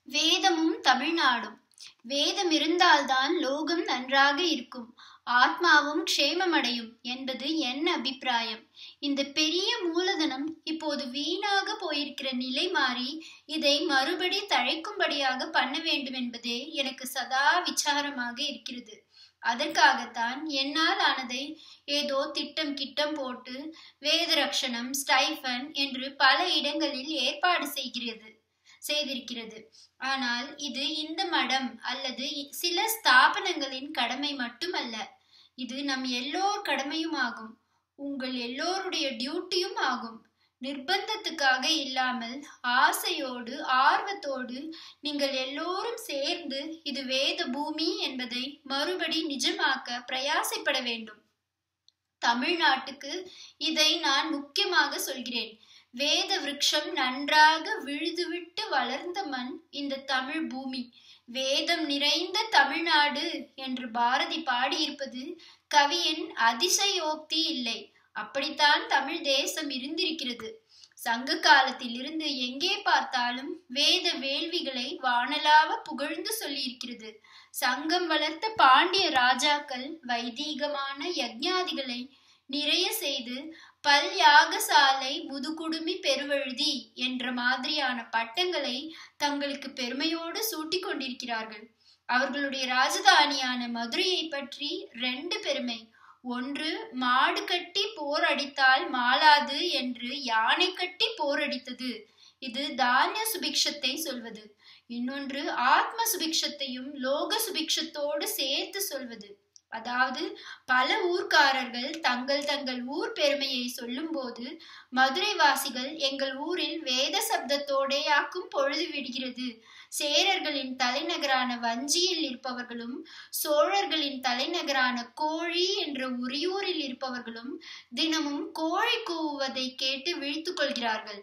வேதமும் தமிழ்நாடும் வேதம் இருந்தால்தான் லோகம் நன்றாக இருக்கும் ஆத்மாவும் க்ஷேமமடையும் என்பது என் அபிப்பிராயம் இந்த பெரிய மூலதனம் இப்போது வீணாக போயிருக்கிற நிலை மாறி இதை மறுபடி தழைக்கும்படியாக பண்ண வேண்டும் என்பதே எனக்கு சதா விசாரமாக இருக்கிறது அதற்காகத்தான் என்னால் ஆனதை ஏதோ திட்டம் கிட்டம் போட்டு வேதரக்ஷணம் ஸ்டைஃபன் என்று பல இடங்களில் ஏற்பாடு செய்கிறது செய்திருக்கிறது ஆனால் இது இந்த மடம் அல்லது சில ஸ்தாபனங்களின் கடமை மட்டுமல்ல இது நம் எல்லோர் கடமையும் ஆகும் உங்கள் எல்லோருடைய டியூட்டியும் ஆகும் நிர்பந்தத்துக்காக இல்லாமல் ஆசையோடு ஆர்வத்தோடு நீங்கள் எல்லோரும் சேர்ந்து இது வேத பூமி என்பதை மறுபடி நிஜமாக்க பிரயாசைப்பட வேண்டும் தமிழ்நாட்டுக்கு இதை நான் முக்கியமாக சொல்கிறேன் வேத விருட்சம் நன்றாக விழுதுவிட்டு வளர்ந்த மண் இந்த தமிழ் பூமி வேதம் நிறைந்த தமிழ்நாடு என்று பாரதி பாடியிருப்பது கவியின் அதிசயோக்தி இல்லை அப்படித்தான் தமிழ் தேசம் இருந்திருக்கிறது சங்க காலத்தில் இருந்து எங்கே பார்த்தாலும் வேத வேள்விகளை வானலாவ புகழ்ந்து சொல்லியிருக்கிறது சங்கம் வளர்த்த பாண்டிய ராஜாக்கள் வைதீகமான யஜ்ஞாதிகளை நிறைய செய்து பல் யாகசாலை முதுகுடுமி பெருவழுதி என்ற மாதிரியான பட்டங்களை தங்களுக்கு பெருமையோடு சூட்டிக் கொண்டிருக்கிறார்கள் அவர்களுடைய ராஜதானியான மதுரையை பற்றி ரெண்டு பெருமை ஒன்று மாடு கட்டி போர் அடித்தால் மாளாது என்று யானை கட்டி போர் அடித்தது இது தானிய சுபிக்ஷத்தை சொல்வது இன்னொன்று ஆத்ம சுபிக்ஷத்தையும் லோக சுபிக்ஷத்தோடு சேர்த்து சொல்வது அதாவது பல ஊர்க்காரர்கள் தங்கள் தங்கள் ஊர் பெருமையை சொல்லும்போது மதுரை வாசிகள் எங்கள் ஊரில் வேத சப்தத்தோடேயாக்கும் பொழுது விடுகிறது சேரர்களின் தலைநகரான வஞ்சியில் இருப்பவர்களும் சோழர்களின் தலைநகரான கோழி என்ற உரியூரில் இருப்பவர்களும் தினமும் கோழி கூவுவதை கேட்டு விழித்துக் கொள்கிறார்கள்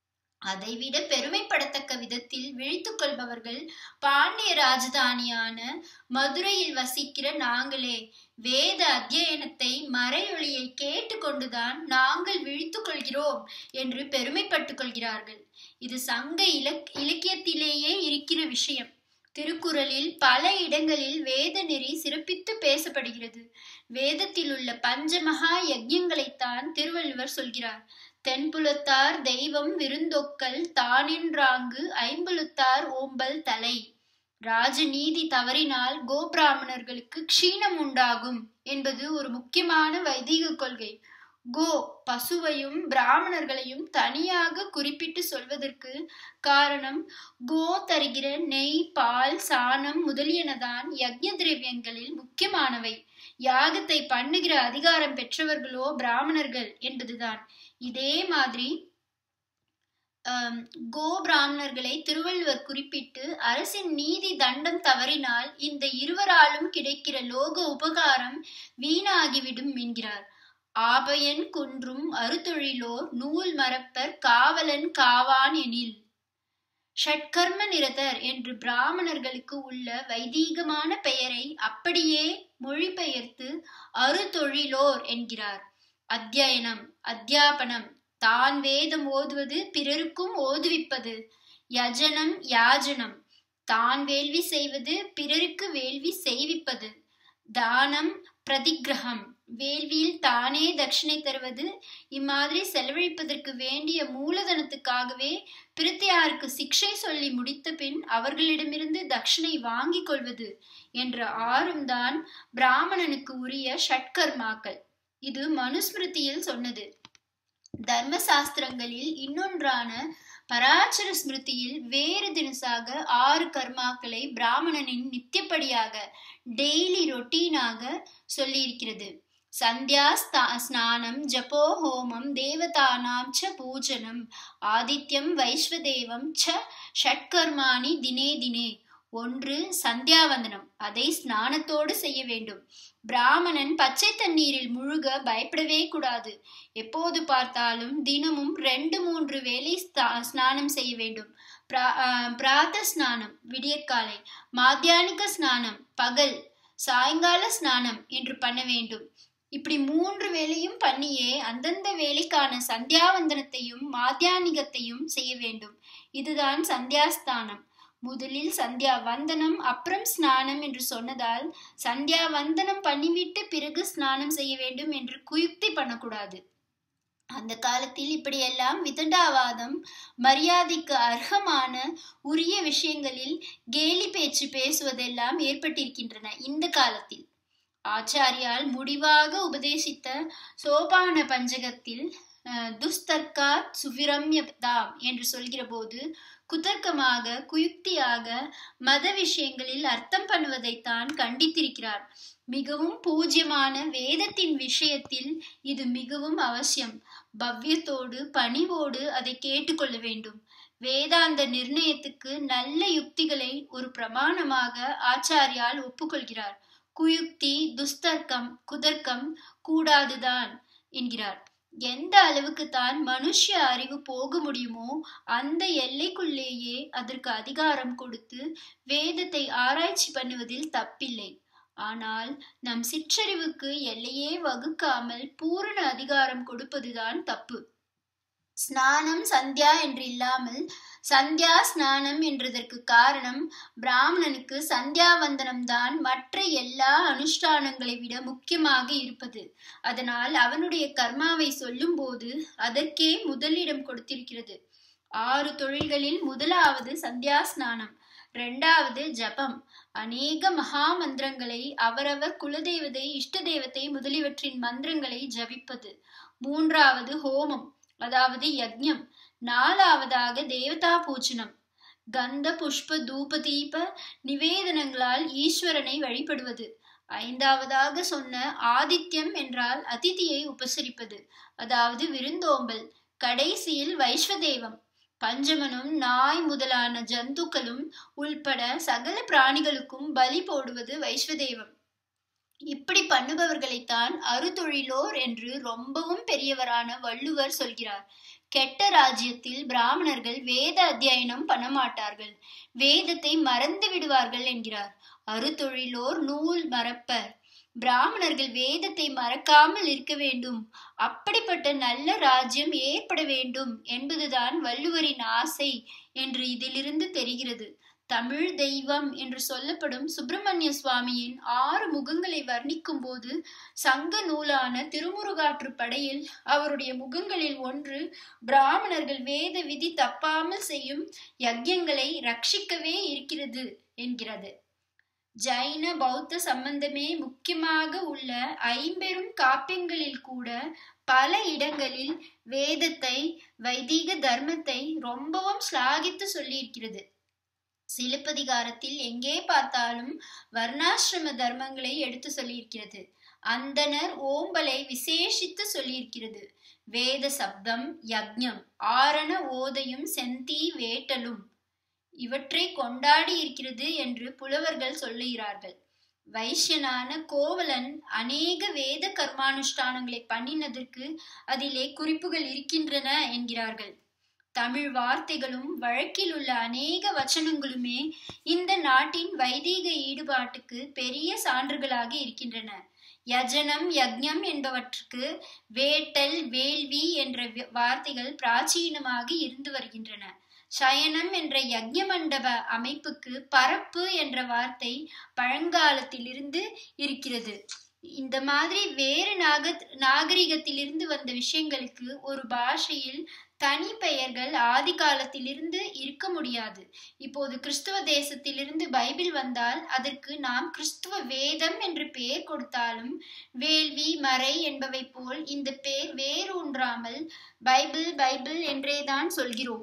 அதைவிட பெருமைப்படத்தக்க விதத்தில் விழித்துக் கொள்பவர்கள் பாண்டிய ராஜதானியான மதுரையில் வசிக்கிற நாங்களே வேத அத்தியனத்தை மறையொளியை கேட்டுக்கொண்டுதான் நாங்கள் விழித்துக் கொள்கிறோம் என்று பெருமைப்பட்டுக் கொள்கிறார்கள் இது சங்க இலக் இலக்கியத்திலேயே இருக்கிற விஷயம் திருக்குறளில் பல இடங்களில் வேத நெறி சிறப்பித்து பேசப்படுகிறது வேதத்தில் உள்ள பஞ்சமகா யஜ்யங்களைத்தான் திருவள்ளுவர் சொல்கிறார் தென்புலத்தார் தெய்வம் விருந்தொக்கல் தானின்றாங்கு ஐம்புலத்தார் ஓம்பல் தலை ராஜநீதி தவறினால் கோபிராமணர்களுக்கு க்ஷீணம் உண்டாகும் என்பது ஒரு முக்கியமான வைதிக கொள்கை கோ பசுவையும் பிராமணர்களையும் தனியாக குறிப்பிட்டு சொல்வதற்கு காரணம் கோ தருகிற நெய் பால் சாணம் முதலியனதான் யஜ்ய திரவியங்களில் முக்கியமானவை யாகத்தை பண்ணுகிற அதிகாரம் பெற்றவர்களோ பிராமணர்கள் என்பதுதான் இதே மாதிரி கோ பிராமணர்களை திருவள்ளுவர் குறிப்பிட்டு அரசின் நீதி தண்டம் தவறினால் இந்த இருவராலும் கிடைக்கிற லோக உபகாரம் வீணாகிவிடும் என்கிறார் ஆபயன் குன்றும் அறுதொழிலோர் நூல் மரப்பர் காவலன் காவான் எனில் ஷட்கர்ம நிரதர் என்று பிராமணர்களுக்கு உள்ள வைதீகமான பெயரை அப்படியே மொழிபெயர்த்து அறுதொழிலோர் என்கிறார் அத்தியனம் அத்தியாபனம் தான் வேதம் ஓதுவது பிறருக்கும் ஓதுவிப்பது யஜனம் யாஜனம் தான் வேள்வி செய்வது பிறருக்கு வேள்வி செய்விப்பது தானம் பிரதிகிரகம் வேள்வியில் தானே தட்சிணை தருவது இம்மாதிரி செலவழிப்பதற்கு வேண்டிய மூலதனத்துக்காகவே பிரித்தியாருக்கு சிக்ஷை சொல்லி முடித்த பின் அவர்களிடமிருந்து தட்சிணை வாங்கிக் கொள்வது என்ற ஆறும் தான் பிராமணனுக்கு உரிய ஷட்கர்மாக்கள் இது மனுஸ்மிருதியில் சொன்னது தர்மசாஸ்திரங்களில் இன்னொன்றான பராச்சர ஸ்மிருதியில் வேறு தினசாக ஆறு கர்மாக்களை பிராமணனின் நித்தியப்படியாக டெய்லி ரொட்டீனாக சொல்லியிருக்கிறது சந்தியா ஸ்நானம் ஜபோ ஹோமம் தேவதானாம் ச பூஜனம் ஆதித்யம் வைஸ்வதேவம் ச ஷட்கர்மாணி தினே தினே ஒன்று சந்தியாவந்தனம் அதை ஸ்நானத்தோடு செய்ய வேண்டும் பிராமணன் பச்சை தண்ணீரில் முழுக பயப்படவே கூடாது எப்போது பார்த்தாலும் தினமும் ரெண்டு மூன்று வேளை ஸ்நானம் செய்ய வேண்டும் பிராத்த ஸ்நானம் விடியற்காலை மாத்தியானிக ஸ்நானம் பகல் சாயங்கால ஸ்நானம் என்று பண்ண வேண்டும் இப்படி மூன்று வேலையும் பண்ணியே அந்தந்த வேலைக்கான சந்தியாவந்தனத்தையும் மாத்தியானிகத்தையும் செய்ய வேண்டும் இதுதான் சந்தியாஸ்தானம் முதலில் சந்தியா வந்தனம் அப்புறம் ஸ்நானம் என்று சொன்னதால் சந்தியா வந்தனம் பண்ணிவிட்டு பிறகு ஸ்நானம் செய்ய வேண்டும் என்று குயுக்தி பண்ணக்கூடாது அந்த காலத்தில் இப்படியெல்லாம் விதண்டாவாதம் மரியாதைக்கு அர்ஹமான உரிய விஷயங்களில் கேலி பேச்சு பேசுவதெல்லாம் ஏற்பட்டிருக்கின்றன இந்த காலத்தில் ஆச்சாரியால் முடிவாக உபதேசித்த சோபான பஞ்சகத்தில் துஸ்தர்காத் சுவிரம்யதாம் என்று சொல்கிற போது குதர்க்கமாக குயுக்தியாக மத விஷயங்களில் அர்த்தம் பண்ணுவதைத்தான் கண்டித்திருக்கிறார் மிகவும் பூஜ்யமான வேதத்தின் விஷயத்தில் இது மிகவும் அவசியம் பவ்யத்தோடு பணிவோடு அதை கேட்டுக்கொள்ள வேண்டும் வேதாந்த நிர்ணயத்துக்கு நல்ல யுக்திகளை ஒரு பிரமாணமாக ஆச்சாரியால் ஒப்புக்கொள்கிறார் குயுக்தி துஸ்தர்க்கம் குதர்க்கம் கூடாதுதான் என்கிறார் எந்த அளவுக்கு தான் மனுஷ அறிவு போக முடியுமோ அந்த எல்லைக்குள்ளேயே அதற்கு அதிகாரம் கொடுத்து வேதத்தை ஆராய்ச்சி பண்ணுவதில் தப்பில்லை ஆனால் நம் சிற்றறிவுக்கு எல்லையே வகுக்காமல் பூரண அதிகாரம் கொடுப்பதுதான் தப்பு ஸ்நானம் சந்தியா என்று இல்லாமல் சந்தியா ஸ்நானம் என்றதற்கு காரணம் பிராமணனுக்கு சந்தியாவந்தனம் தான் மற்ற எல்லா அனுஷ்டானங்களை விட முக்கியமாக இருப்பது அதனால் அவனுடைய கர்மாவை சொல்லும் போது அதற்கே முதலிடம் கொடுத்திருக்கிறது ஆறு தொழில்களில் முதலாவது சந்தியா ஸ்நானம் இரண்டாவது ஜபம் அநேக மகா மந்திரங்களை அவரவர் குலதெய்வத்தை இஷ்ட தெய்வத்தை முதலியவற்றின் மந்திரங்களை ஜபிப்பது மூன்றாவது ஹோமம் அதாவது யக்ஞம் நாலாவதாக தேவதா பூஜனம் கந்த புஷ்ப தூப தீப நிவேதனங்களால் ஈஸ்வரனை வழிபடுவது ஐந்தாவதாக சொன்ன ஆதித்யம் என்றால் அதிதியை உபசரிப்பது அதாவது விருந்தோம்பல் கடைசியில் வைஸ்வதேவம் பஞ்சமனும் நாய் முதலான ஜந்துக்களும் உள்பட சகல பிராணிகளுக்கும் பலி போடுவது வைஸ்வதேவம் இப்படி பண்ணுபவர்களைத்தான் அறுதொழிலோர் என்று ரொம்பவும் பெரியவரான வள்ளுவர் சொல்கிறார் கெட்ட ராஜ்யத்தில் பிராமணர்கள் வேத அத்தியனம் பண்ண மாட்டார்கள் வேதத்தை மறந்து விடுவார்கள் என்கிறார் அறுதொழிலோர் நூல் மறப்பர் பிராமணர்கள் வேதத்தை மறக்காமல் இருக்க வேண்டும் அப்படிப்பட்ட நல்ல ராஜ்யம் ஏற்பட வேண்டும் என்பதுதான் வள்ளுவரின் ஆசை என்று இதிலிருந்து தெரிகிறது தமிழ் தெய்வம் என்று சொல்லப்படும் சுப்பிரமணிய சுவாமியின் ஆறு முகங்களை வர்ணிக்கும் போது சங்க நூலான திருமுருகாற்று படையில் அவருடைய முகங்களில் ஒன்று பிராமணர்கள் வேத விதி தப்பாமல் செய்யும் யஜ்யங்களை ரட்சிக்கவே இருக்கிறது என்கிறது ஜைன பௌத்த சம்பந்தமே முக்கியமாக உள்ள ஐம்பெரும் காப்பியங்களில் கூட பல இடங்களில் வேதத்தை வைதீக தர்மத்தை ரொம்பவும் ஸ்லாகித்து சொல்லியிருக்கிறது சிலப்பதிகாரத்தில் எங்கே பார்த்தாலும் வர்ணாசிரம தர்மங்களை எடுத்து சொல்லியிருக்கிறது அந்தனர் ஓம்பலை விசேஷித்து சொல்லியிருக்கிறது வேத சப்தம் யக்ஞம் ஆரண ஓதையும் செந்தி வேட்டலும் இவற்றை கொண்டாடி இருக்கிறது என்று புலவர்கள் சொல்லுகிறார்கள் வைஷ்யனான கோவலன் அநேக வேத கர்மானுஷ்டானங்களை பண்ணினதற்கு அதிலே குறிப்புகள் இருக்கின்றன என்கிறார்கள் தமிழ் வார்த்தைகளும் வழக்கில் உள்ள அநேக வச்சனங்களுமே இந்த நாட்டின் வைதீக ஈடுபாட்டுக்கு பெரிய சான்றுகளாக இருக்கின்றன யஜனம் யக்ஞம் என்பவற்றுக்கு வேட்டல் வேள்வி என்ற வார்த்தைகள் பிராச்சீனமாக இருந்து வருகின்றன சயனம் என்ற யஜ்ய மண்டப அமைப்புக்கு பரப்பு என்ற வார்த்தை பழங்காலத்திலிருந்து இருக்கிறது இந்த மாதிரி வேறு நாக நாகரிகத்திலிருந்து வந்த விஷயங்களுக்கு ஒரு பாஷையில் தனி பெயர்கள் ஆதி காலத்திலிருந்து இருக்க முடியாது இப்போது கிறிஸ்துவ தேசத்திலிருந்து பைபிள் வந்தால் அதற்கு நாம் கிறிஸ்துவ வேதம் என்று பெயர் கொடுத்தாலும் வேள்வி மறை என்பவை போல் இந்த பேர் வேரூன்றாமல் பைபிள் பைபிள் என்றேதான் சொல்கிறோம்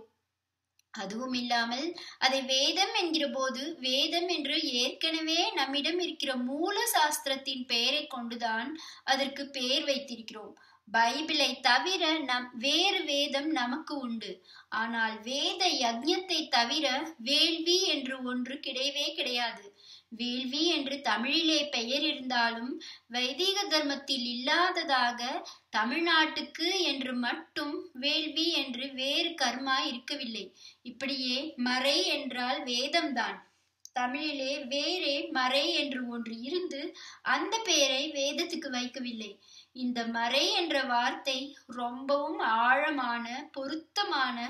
அதுவும் இல்லாமல் அதை வேதம் என்கிற போது வேதம் என்று ஏற்கனவே நம்மிடம் இருக்கிற மூல சாஸ்திரத்தின் பெயரை கொண்டுதான் அதற்கு பெயர் வைத்திருக்கிறோம் பைபிளை தவிர நம் வேறு வேதம் நமக்கு உண்டு ஆனால் வேத யஜ்ஞத்தை தவிர வேள்வி என்று ஒன்று கிடையவே கிடையாது வேள்வி என்று தமிழிலே பெயர் இருந்தாலும் வைதிக தர்மத்தில் இல்லாததாக தமிழ்நாட்டுக்கு என்று மட்டும் வேள்வி என்று வேறு கர்மா இருக்கவில்லை இப்படியே மறை என்றால் வேதம்தான் தமிழிலே வேறே மறை என்று ஒன்று இருந்து அந்த பெயரை வேதத்துக்கு வைக்கவில்லை இந்த மறை என்ற வார்த்தை ரொம்பவும் ஆழமான பொருத்தமான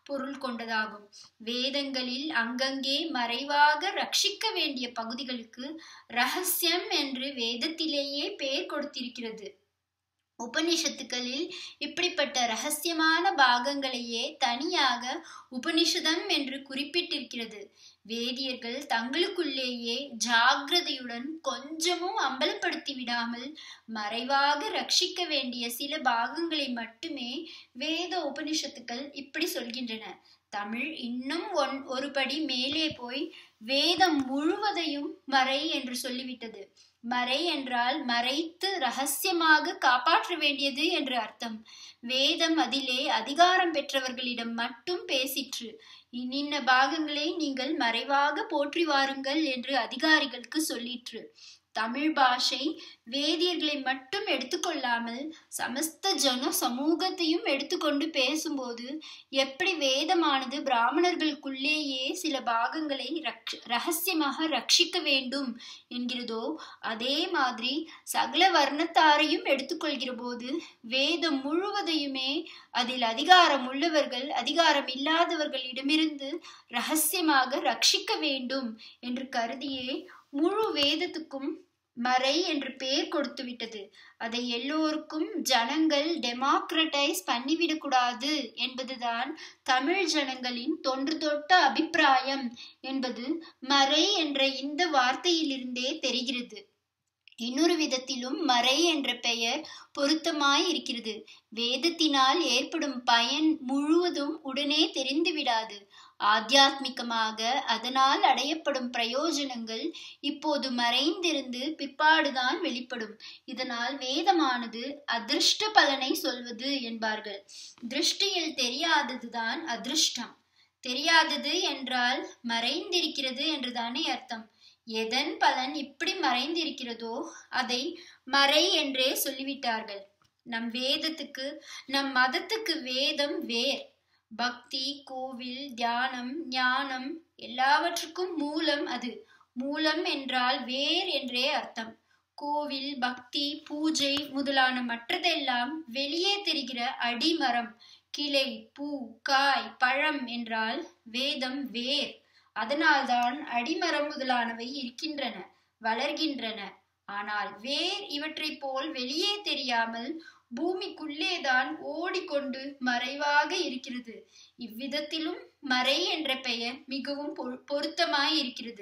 பொருள் கொண்டதாகும் வேதங்களில் அங்கங்கே மறைவாக ரட்சிக்க வேண்டிய பகுதிகளுக்கு ரகசியம் என்று வேதத்திலேயே பெயர் கொடுத்திருக்கிறது உபனிஷத்துக்களில் இப்படிப்பட்ட ரகசியமான பாகங்களையே தனியாக உபனிஷதம் என்று குறிப்பிட்டிருக்கிறது வேதியர்கள் தங்களுக்குள்ளேயே ஜாகிரதையுடன் கொஞ்சமும் அம்பலப்படுத்தி விடாமல் மறைவாக ரட்சிக்க வேண்டிய சில பாகங்களை மட்டுமே வேத உபனிஷத்துக்கள் இப்படி சொல்கின்றன தமிழ் இன்னும் ஒன் ஒரு படி மேலே போய் வேதம் முழுவதையும் மறை என்று சொல்லிவிட்டது மறை என்றால் மறைத்து ரகசியமாக காப்பாற்ற வேண்டியது என்று அர்த்தம் வேதம் அதிலே அதிகாரம் பெற்றவர்களிடம் மட்டும் பேசிற்று இன்னின்ன பாகங்களை நீங்கள் மறைவாக போற்றி வாருங்கள் என்று அதிகாரிகளுக்கு சொல்லிற்று தமிழ் பாஷை வேதியர்களை மட்டும் எடுத்துக்கொள்ளாமல் சமஸ்த ஜன சமூகத்தையும் எடுத்துக்கொண்டு பேசும்போது எப்படி வேதமானது பிராமணர்களுக்குள்ளேயே சில பாகங்களை ரகசியமாக ரட்சிக்க வேண்டும் என்கிறதோ அதே மாதிரி சகல வர்ணத்தாரையும் எடுத்துக்கொள்கிற போது வேதம் முழுவதையுமே அதில் அதிகாரம் உள்ளவர்கள் அதிகாரம் இல்லாதவர்களிடமிருந்து ரகசியமாக ரட்சிக்க வேண்டும் என்று கருதியே முழு வேதத்துக்கும் மறை என்று பெயர் கொடுத்து விட்டது அதை எல்லோருக்கும் ஜனங்கள் டெமோக்ரட்டைஸ் பண்ணிவிடக்கூடாது என்பதுதான் தமிழ் ஜனங்களின் தொன்று தொட்ட அபிப்பிராயம் என்பது மறை என்ற இந்த வார்த்தையிலிருந்தே தெரிகிறது இன்னொரு விதத்திலும் மறை என்ற பெயர் பொருத்தமாய் இருக்கிறது வேதத்தினால் ஏற்படும் பயன் முழுவதும் உடனே தெரிந்துவிடாது ஆத்தியாத்மிகமாக அதனால் அடையப்படும் பிரயோஜனங்கள் இப்போது மறைந்திருந்து பிற்பாடுதான் வெளிப்படும் இதனால் வேதமானது அதிர்ஷ்ட பலனை சொல்வது என்பார்கள் திருஷ்டியில் தெரியாததுதான் அதிர்ஷ்டம் தெரியாதது என்றால் மறைந்திருக்கிறது என்றுதானே அர்த்தம் எதன் பலன் இப்படி மறைந்திருக்கிறதோ அதை மறை என்றே சொல்லிவிட்டார்கள் நம் வேதத்துக்கு நம் மதத்துக்கு வேதம் வேர் பக்தி கோவில் தியானம் ஞானம் எல்லாவற்றுக்கும் மூலம் அது மூலம் என்றால் வேர் என்றே அர்த்தம் கோவில் பக்தி பூஜை முதலான மற்றதெல்லாம் வெளியே தெரிகிற அடிமரம் கிளை பூ காய் பழம் என்றால் வேதம் வேர் அதனால்தான் அடிமரம் முதலானவை இருக்கின்றன வளர்கின்றன ஆனால் வேர் இவற்றை போல் வெளியே தெரியாமல் பூமிக்குள்ளேதான் ஓடிக்கொண்டு மறைவாக இருக்கிறது இவ்விதத்திலும் மறை என்ற பெயர் மிகவும் பொருத்தமாய் இருக்கிறது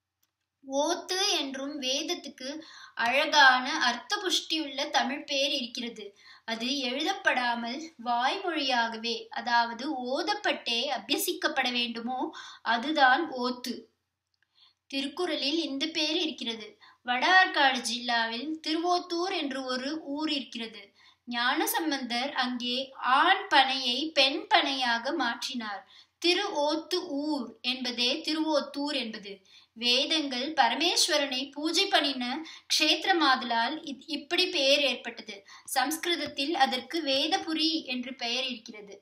ஓத்து என்றும் வேதத்துக்கு அழகான அர்த்த புஷ்டியுள்ள தமிழ் பெயர் இருக்கிறது அது எழுதப்படாமல் வாய்மொழியாகவே அதாவது ஓதப்பட்டே அபியசிக்கப்பட வேண்டுமோ அதுதான் ஓத்து திருக்குறளில் இந்த பெயர் இருக்கிறது வட ஆற்காடு ஜில்லாவில் திருவோத்தூர் என்று ஒரு ஊர் இருக்கிறது ஞானசம்பந்தர் அங்கே ஆண் பனையை பெண் பனையாக மாற்றினார் திரு ஓத்து ஊர் என்பதே திருவோத்தூர் என்பது வேதங்கள் பரமேஸ்வரனை பூஜை பண்ணின க்ஷேத்திரமாதலால் இப்படி பெயர் ஏற்பட்டது சம்ஸ்கிருதத்தில் அதற்கு வேதபுரி என்று பெயர் இருக்கிறது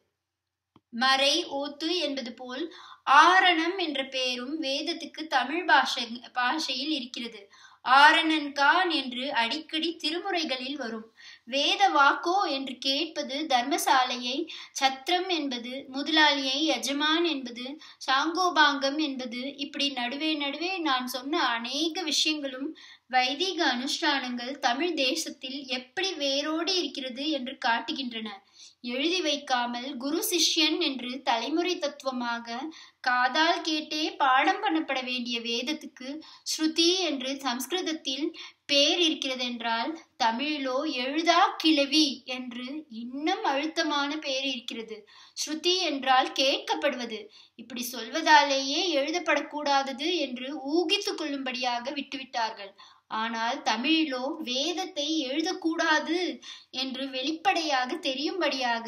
மறை ஓத்து என்பது போல் ஆரணம் என்ற பெயரும் வேதத்துக்கு தமிழ் பாஷை பாஷையில் இருக்கிறது ஆரணன்கான் என்று அடிக்கடி திருமுறைகளில் வரும் வேத வாக்கோ என்று கேட்பது தர்மசாலையை சத்திரம் என்பது முதலாளியை எஜமான் என்பது சாங்கோபாங்கம் என்பது இப்படி நடுவே நடுவே நான் சொன்ன அநேக விஷயங்களும் வைதிக அனுஷ்டானங்கள் தமிழ் தேசத்தில் எப்படி வேரோடு இருக்கிறது என்று காட்டுகின்றன எழுதி வைக்காமல் குரு சிஷ்யன் என்று தலைமுறை தத்துவமாக காதால் கேட்டே பாடம் பண்ணப்பட வேண்டிய வேதத்துக்கு ஸ்ருதி என்று சம்ஸ்கிருதத்தில் பேர் இருக்கிறது என்றால் தமிழிலோ எழுதா கிழவி என்று இன்னும் அழுத்தமான பெயர் இருக்கிறது ஸ்ருதி என்றால் கேட்கப்படுவது இப்படி சொல்வதாலேயே எழுதப்படக்கூடாதது என்று ஊகித்து கொள்ளும்படியாக விட்டுவிட்டார்கள் ஆனால் தமிழிலோ வேதத்தை எழுதக்கூடாது என்று வெளிப்படையாக தெரியும்படியாக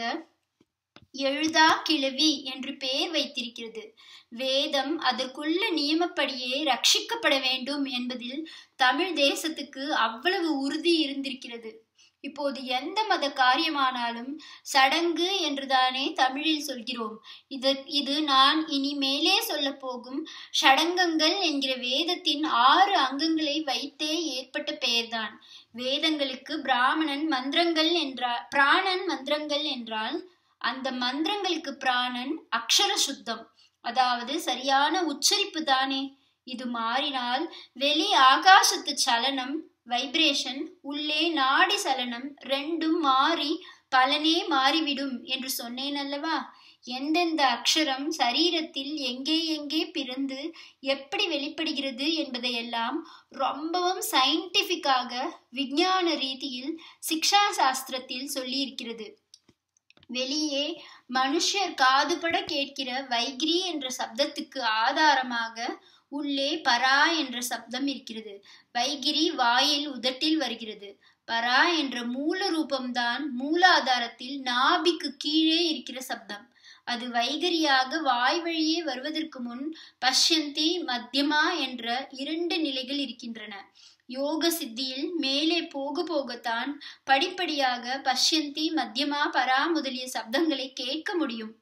எழுதா கிழவி என்று பெயர் வைத்திருக்கிறது வேதம் அதற்குள்ள நியமப்படியே ரட்சிக்கப்பட வேண்டும் என்பதில் தமிழ் தேசத்துக்கு அவ்வளவு உறுதி இருந்திருக்கிறது இப்போது எந்த மத காரியமானாலும் சடங்கு என்றுதானே தமிழில் சொல்கிறோம் இது இது நான் இனி மேலே சொல்ல போகும் ஷடங்கங்கள் என்கிற வேதத்தின் ஆறு அங்கங்களை வைத்தே ஏற்பட்ட பெயர்தான் வேதங்களுக்கு பிராமணன் மந்திரங்கள் என்றால் பிராணன் மந்திரங்கள் என்றால் அந்த மந்திரங்களுக்கு பிராணன் அக்ஷர சுத்தம் அதாவது சரியான உச்சரிப்பு தானே இது மாறினால் வெளி ஆகாசத்து சலனம் வைப்ரேஷன் உள்ளே நாடி சலனம் ரெண்டும் மாறி பலனே மாறிவிடும் என்று சொன்னேன் அல்லவா எந்தெந்த அக்ஷரம் சரீரத்தில் எங்கே எங்கே பிறந்து எப்படி வெளிப்படுகிறது என்பதையெல்லாம் ரொம்பவும் சயின்டிஃபிக்காக விஞ்ஞான ரீதியில் சிக்ஷா சாஸ்திரத்தில் சொல்லியிருக்கிறது வெளியே மனுஷர் காதுபட கேட்கிற வைகிரி என்ற சப்தத்துக்கு ஆதாரமாக உள்ளே பரா என்ற சப்தம் இருக்கிறது வைகிரி வாயில் உதட்டில் வருகிறது பரா என்ற மூல ரூபம்தான் மூலாதாரத்தில் நாபிக்கு கீழே இருக்கிற சப்தம் அது வைகரியாக வாய் வழியே வருவதற்கு முன் பஷ்யந்தி மத்தியமா என்ற இரண்டு நிலைகள் இருக்கின்றன யோக சித்தியில் மேலே போக போகத்தான் படிப்படியாக பஷ்யந்தி மத்தியமா பரா முதலிய சப்தங்களை கேட்க முடியும்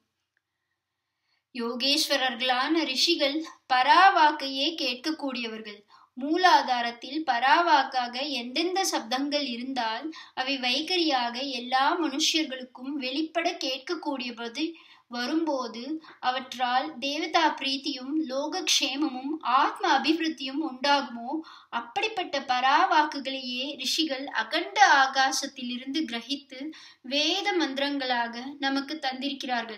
யோகேஸ்வரர்களான ரிஷிகள் பராவாக்கையே கேட்கக்கூடியவர்கள் மூலாதாரத்தில் பராவாக்காக எந்தெந்த சப்தங்கள் இருந்தால் அவை வைகரியாக எல்லா மனுஷர்களுக்கும் வெளிப்பட கேட்கக்கூடியபோது வரும்போது அவற்றால் தேவதா பிரீத்தியும் லோகக்ஷேமமும் ஆத்ம அபிவிருத்தியும் உண்டாகுமோ அப்படிப்பட்ட பராவாக்குகளையே ரிஷிகள் அகண்ட ஆகாசத்திலிருந்து கிரகித்து வேத மந்திரங்களாக நமக்கு தந்திருக்கிறார்கள்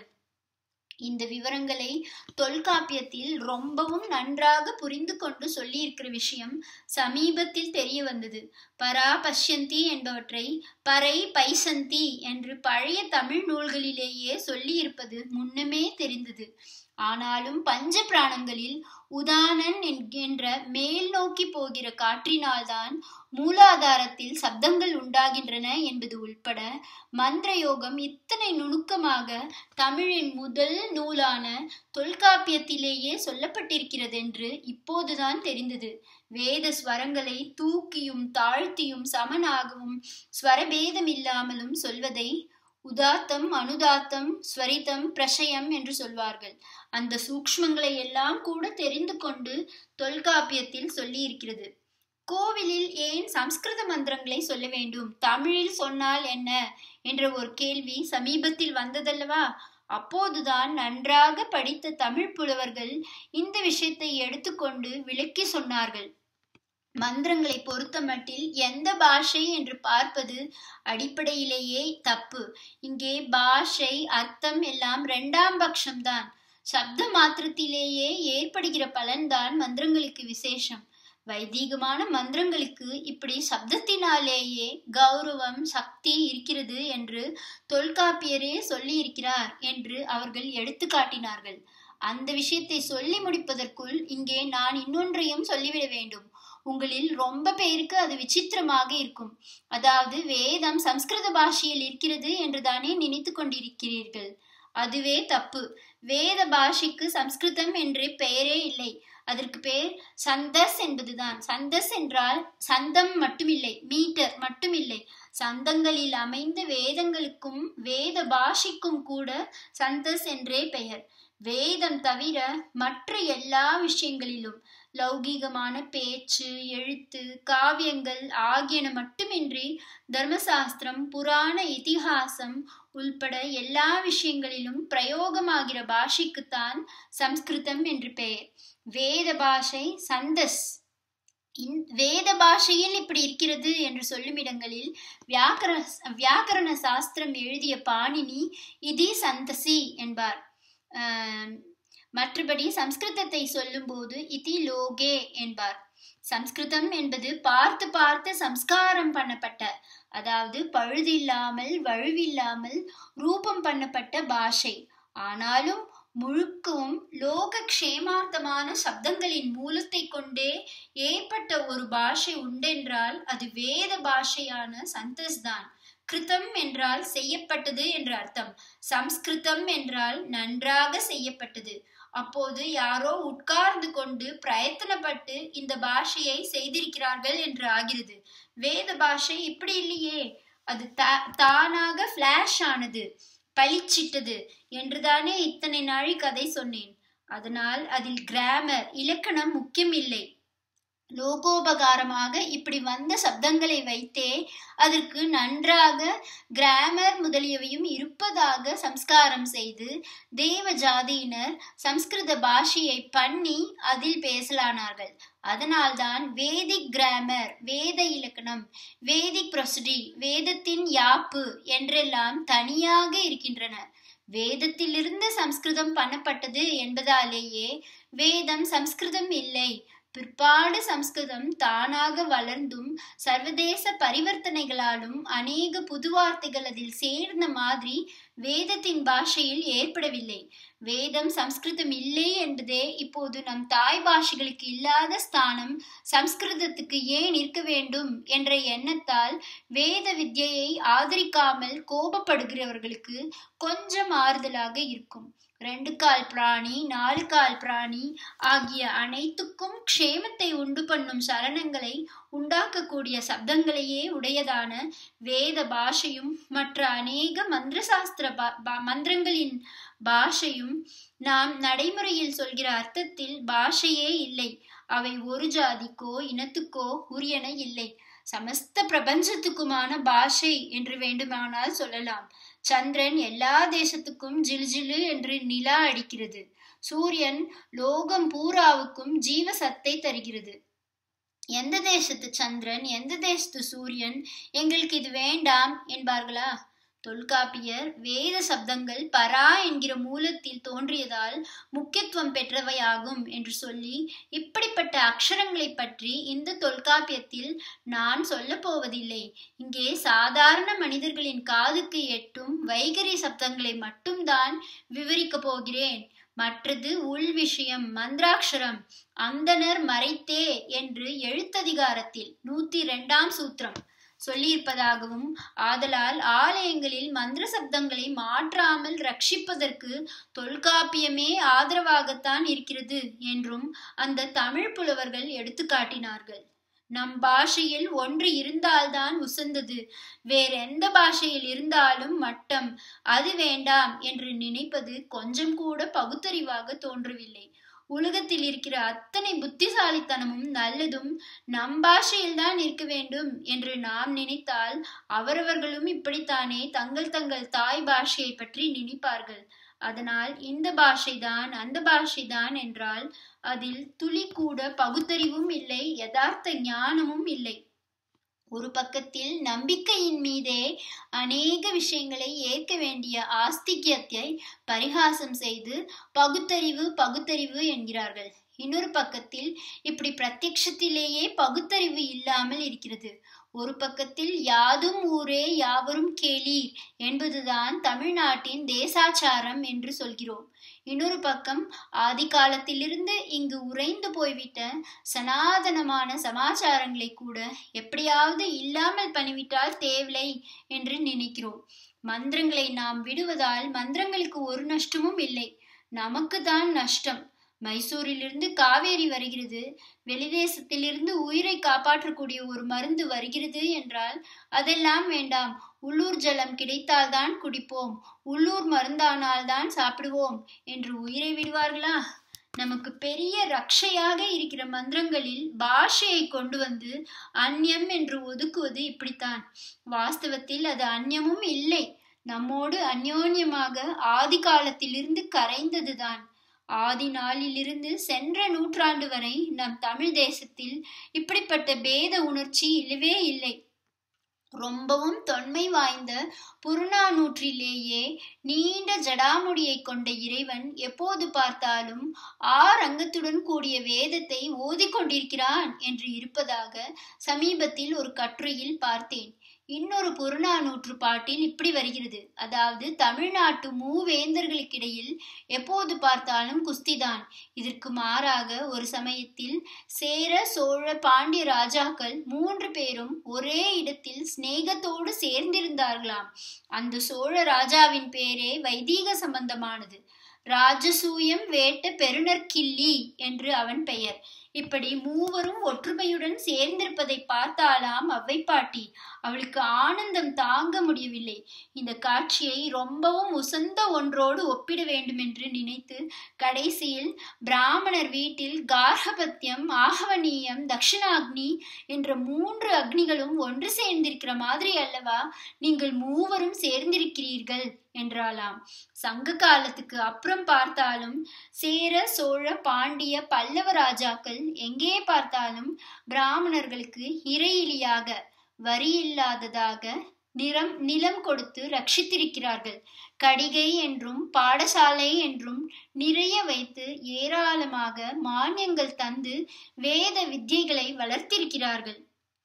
இந்த விவரங்களை தொல்காப்பியத்தில் ரொம்பவும் நன்றாக புரிந்து கொண்டு சொல்லியிருக்கிற விஷயம் சமீபத்தில் தெரிய வந்தது பரா பஷ்யந்தி என்பவற்றை பறை பைசந்தி என்று பழைய தமிழ் நூல்களிலேயே சொல்லியிருப்பது முன்னமே தெரிந்தது ஆனாலும் பஞ்ச பிராணங்களில் உதானன் என்கின்ற மேல் நோக்கி போகிற காற்றினால்தான் மூலாதாரத்தில் சப்தங்கள் உண்டாகின்றன என்பது உள்பட மந்திர யோகம் இத்தனை நுணுக்கமாக தமிழின் முதல் நூலான தொல்காப்பியத்திலேயே சொல்லப்பட்டிருக்கிறது என்று இப்போதுதான் தெரிந்தது வேத ஸ்வரங்களை தூக்கியும் தாழ்த்தியும் சமனாகவும் ஸ்வரபேதம் இல்லாமலும் சொல்வதை உதாத்தம் அனுதாத்தம் ஸ்வரிதம் பிரஷயம் என்று சொல்வார்கள் அந்த சூக்ஷ்மங்களை எல்லாம் கூட தெரிந்து கொண்டு தொல்காப்பியத்தில் சொல்லி இருக்கிறது கோவிலில் ஏன் சம்ஸ்கிருத மந்திரங்களை சொல்ல வேண்டும் தமிழில் சொன்னால் என்ன என்ற ஒரு கேள்வி சமீபத்தில் வந்ததல்லவா அப்போதுதான் நன்றாக படித்த தமிழ் புலவர்கள் இந்த விஷயத்தை எடுத்துக்கொண்டு விளக்கி சொன்னார்கள் மந்திரங்களை பொறுத்த மட்டில் எந்த பாஷை என்று பார்ப்பது அடிப்படையிலேயே தப்பு இங்கே பாஷை அர்த்தம் எல்லாம் இரண்டாம் பட்சம்தான் சப்த மாத்திரத்திலேயே ஏற்படுகிற பலன்தான் மந்திரங்களுக்கு விசேஷம் வைதீகமான மந்திரங்களுக்கு இப்படி சப்தத்தினாலேயே கௌரவம் சக்தி இருக்கிறது என்று தொல்காப்பியரே சொல்லி இருக்கிறார் என்று அவர்கள் எடுத்து காட்டினார்கள் அந்த விஷயத்தை சொல்லி முடிப்பதற்குள் இங்கே நான் இன்னொன்றையும் சொல்லிவிட வேண்டும் உங்களில் ரொம்ப பேருக்கு அது விசித்திரமாக இருக்கும் அதாவது வேதம் சம்ஸ்கிருத பாஷையில் இருக்கிறது என்று தானே நினைத்து கொண்டிருக்கிறீர்கள் அதுவே தப்பு வேத பாஷைக்கு சம்ஸ்கிருதம் என்று பெயரே இல்லை அதற்கு பேர் சந்தஸ் என்பதுதான் சந்தஸ் என்றால் சந்தம் மட்டுமில்லை மீட்டர் மட்டுமில்லை சந்தங்களில் அமைந்த வேதங்களுக்கும் வேத பாஷைக்கும் கூட சந்தஸ் என்றே பெயர் வேதம் தவிர மற்ற எல்லா விஷயங்களிலும் லௌகீகமான பேச்சு எழுத்து காவியங்கள் ஆகியன மட்டுமின்றி தர்மசாஸ்திரம் புராண இதிகாசம் உள்பட எல்லா விஷயங்களிலும் பிரயோகமாகிற பாஷைக்குத்தான் சம்ஸ்கிருதம் என்று பெயர் வேத பாஷை சந்தஸ் வேத பாஷையில் இப்படி இருக்கிறது என்று சொல்லும் இடங்களில் வியாக்கர வியாக்கரண சாஸ்திரம் எழுதிய பாணினி இதி சந்தசி என்பார் மற்றபடி சம்ஸ்கிருதத்தை சொல்லும்போது இதி லோகே என்பார் சம்ஸ்கிருதம் என்பது பார்த்து பார்த்து சம்ஸ்காரம் பண்ணப்பட்ட அதாவது பழுதில்லாமல் வழுவில்லாமல் ரூபம் பண்ணப்பட்ட பாஷை ஆனாலும் முழுக்கவும் லோக க்ஷேமார்த்தமான சப்தங்களின் மூலத்தை கொண்டே ஏற்பட்ட ஒரு பாஷை உண்டென்றால் அது வேத பாஷையான சந்தஸ் தான் கிருத்தம் என்றால் செய்யப்பட்டது என்று அர்த்தம் சம்ஸ்கிருதம் என்றால் நன்றாக செய்யப்பட்டது அப்போது யாரோ உட்கார்ந்து கொண்டு பிரயத்தனப்பட்டு இந்த பாஷையை செய்திருக்கிறார்கள் என்று ஆகிறது வேத பாஷை இப்படி இல்லையே அது தானாக பிளாஷ் ஆனது பளிச்சிட்டது என்றுதானே இத்தனை நாழி கதை சொன்னேன் அதனால் அதில் கிராமர் இலக்கணம் முக்கியம் இல்லை லோகோபகாரமாக இப்படி வந்த சப்தங்களை வைத்தே அதற்கு நன்றாக கிராமர் முதலியவையும் இருப்பதாக சம்ஸ்காரம் செய்து தேவ ஜாதியினர் சம்ஸ்கிருத பாஷையை பண்ணி அதில் பேசலானார்கள் அதனால்தான் வேதிக் கிராமர் வேத இலக்கணம் வேதிக் ப்ரொசடி வேதத்தின் யாப்பு என்றெல்லாம் தனியாக இருக்கின்றன வேதத்திலிருந்து சம்ஸ்கிருதம் பண்ணப்பட்டது என்பதாலேயே வேதம் சம்ஸ்கிருதம் இல்லை பிற்பாடு சம்ஸ்கிருதம் தானாக வளர்ந்தும் சர்வதேச பரிவர்த்தனைகளாலும் அநேக புது வார்த்தைகள் அதில் சேர்ந்த மாதிரி வேதத்தின் பாஷையில் ஏற்படவில்லை வேதம் சம்ஸ்கிருதம் இல்லை என்பதே இப்போது நம் தாய் பாஷைகளுக்கு இல்லாத ஸ்தானம் சம்ஸ்கிருதத்துக்கு ஏன் இருக்க வேண்டும் என்ற எண்ணத்தால் வேத வித்யையை ஆதரிக்காமல் கோபப்படுகிறவர்களுக்கு கொஞ்சம் ஆறுதலாக இருக்கும் ரெண்டு கால் பிராணி நாலு கால் பிராணி ஆகிய அனைத்துக்கும் க்ஷேமத்தை உண்டு பண்ணும் சரணங்களை உண்டாக்கக்கூடிய சப்தங்களையே உடையதான வேத பாஷையும் மற்ற அநேக மந்திர சாஸ்திர மந்திரங்களின் பாஷையும் நாம் நடைமுறையில் சொல்கிற அர்த்தத்தில் பாஷையே இல்லை அவை ஒரு ஜாதிக்கோ இனத்துக்கோ உரியன இல்லை சமஸ்த பிரபஞ்சத்துக்குமான பாஷை என்று வேண்டுமானால் சொல்லலாம் சந்திரன் எல்லா தேசத்துக்கும் ஜில் ஜிலு என்று நிலா அடிக்கிறது சூரியன் லோகம் பூராவுக்கும் ஜீவ சத்தை தருகிறது எந்த தேசத்து சந்திரன் எந்த தேசத்து சூரியன் எங்களுக்கு இது வேண்டாம் என்பார்களா தொல்காப்பியர் வேத சப்தங்கள் பரா என்கிற மூலத்தில் தோன்றியதால் முக்கியத்துவம் பெற்றவையாகும் என்று சொல்லி இப்படிப்பட்ட அக்ஷரங்களை பற்றி இந்த தொல்காப்பியத்தில் நான் சொல்ல போவதில்லை இங்கே சாதாரண மனிதர்களின் காதுக்கு எட்டும் வைகரி சப்தங்களை மட்டும்தான் விவரிக்கப் போகிறேன் மற்றது உள் விஷயம் மந்திராட்சரம் அந்தனர் மறைத்தே என்று எழுத்ததிகாரத்தில் நூத்தி ரெண்டாம் சூத்திரம் சொல்லியிருப்பதாகவும் ஆதலால் ஆலயங்களில் மந்திர சப்தங்களை மாற்றாமல் ரட்சிப்பதற்கு தொல்காப்பியமே ஆதரவாகத்தான் இருக்கிறது என்றும் அந்த தமிழ் புலவர்கள் எடுத்துக்காட்டினார்கள் நம் பாஷையில் ஒன்று இருந்தால்தான் உசந்தது வேறெந்த பாஷையில் இருந்தாலும் மட்டம் அது வேண்டாம் என்று நினைப்பது கொஞ்சம் கூட பகுத்தறிவாக தோன்றவில்லை உலகத்தில் இருக்கிற அத்தனை புத்திசாலித்தனமும் நல்லதும் நம் பாஷையில் தான் இருக்க வேண்டும் என்று நாம் நினைத்தால் அவரவர்களும் இப்படித்தானே தங்கள் தங்கள் தாய் பாஷையை பற்றி நினைப்பார்கள் அதனால் இந்த பாஷைதான் அந்த பாஷைதான் என்றால் அதில் துளி கூட பகுத்தறிவும் இல்லை யதார்த்த ஞானமும் இல்லை ஒரு பக்கத்தில் நம்பிக்கையின் மீதே அநேக விஷயங்களை ஏற்க வேண்டிய ஆஸ்திக்யத்தை பரிகாசம் செய்து பகுத்தறிவு பகுத்தறிவு என்கிறார்கள் இன்னொரு பக்கத்தில் இப்படி பிரத்யக்ஷத்திலேயே பகுத்தறிவு இல்லாமல் இருக்கிறது ஒரு பக்கத்தில் யாதும் ஊரே யாவரும் கேளீர் என்பதுதான் தமிழ்நாட்டின் தேசாச்சாரம் என்று சொல்கிறோம் இன்னொரு பக்கம் ஆதி காலத்திலிருந்து இங்கு உறைந்து போய்விட்ட சனாதனமான சமாச்சாரங்களை கூட எப்படியாவது இல்லாமல் பண்ணிவிட்டால் தேவலை என்று நினைக்கிறோம் மந்திரங்களை நாம் விடுவதால் மந்திரங்களுக்கு ஒரு நஷ்டமும் இல்லை நமக்கு தான் நஷ்டம் மைசூரிலிருந்து காவேரி வருகிறது வெளிதேசத்திலிருந்து உயிரை காப்பாற்றக்கூடிய ஒரு மருந்து வருகிறது என்றால் அதெல்லாம் வேண்டாம் உள்ளூர் ஜலம் கிடைத்தால்தான் குடிப்போம் உள்ளூர் மருந்தானால் தான் சாப்பிடுவோம் என்று உயிரை விடுவார்களா நமக்கு பெரிய ரக்ஷையாக இருக்கிற மந்திரங்களில் பாஷையை கொண்டு வந்து அந்நியம் என்று ஒதுக்குவது இப்படித்தான் வாஸ்தவத்தில் அது அந்நியமும் இல்லை நம்மோடு அந்யோன்யமாக ஆதி காலத்திலிருந்து கரைந்ததுதான் ஆதி நாளிலிருந்து சென்ற நூற்றாண்டு வரை நம் தமிழ் தேசத்தில் இப்படிப்பட்ட பேத உணர்ச்சி இல்லவே இல்லை ரொம்பவும் தொன்மை வாய்ந்த புறநானூற்றிலேயே நீண்ட ஜடாமுடியை கொண்ட இறைவன் எப்போது பார்த்தாலும் ஆர் அங்கத்துடன் கூடிய வேதத்தை ஓதிக்கொண்டிருக்கிறான் என்று இருப்பதாக சமீபத்தில் ஒரு கட்டுரையில் பார்த்தேன் இன்னொரு புறநானூற்று பாட்டில் இப்படி வருகிறது அதாவது தமிழ்நாட்டு மூவேந்தர்களுக்கிடையில் எப்போது பார்த்தாலும் குஸ்திதான் இதற்கு மாறாக ஒரு சமயத்தில் சேர சோழ பாண்டிய ராஜாக்கள் மூன்று பேரும் ஒரே இடத்தில் சிநேகத்தோடு சேர்ந்திருந்தார்களாம் அந்த சோழ ராஜாவின் பேரே வைதீக சம்பந்தமானது ராஜசூயம் வேட்ட பெருநற்கிள்ளி என்று அவன் பெயர் இப்படி மூவரும் ஒற்றுமையுடன் சேர்ந்திருப்பதை பார்த்தாலாம் அவ்வை பாட்டி அவளுக்கு ஆனந்தம் தாங்க முடியவில்லை இந்த காட்சியை ரொம்பவும் உசந்த ஒன்றோடு ஒப்பிட வேண்டும் என்று நினைத்து கடைசியில் பிராமணர் வீட்டில் கார்கபத்தியம் ஆகவனீயம் தக்ஷிணாக்னி என்ற மூன்று அக்னிகளும் ஒன்று சேர்ந்திருக்கிற மாதிரி அல்லவா நீங்கள் மூவரும் சேர்ந்திருக்கிறீர்கள் என்றாலாம் சங்க காலத்துக்கு அப்புறம் பார்த்தாலும் சேர சோழ பாண்டிய பல்லவ ராஜாக்கள் எங்கே பார்த்தாலும் பிராமணர்களுக்கு இறையிலியாக வரி இல்லாததாக நிறம் நிலம் கொடுத்து ரட்சித்திருக்கிறார்கள் கடிகை என்றும் பாடசாலை என்றும் நிறைய வைத்து ஏராளமாக மானியங்கள் தந்து வேத வித்தியைகளை வளர்த்திருக்கிறார்கள்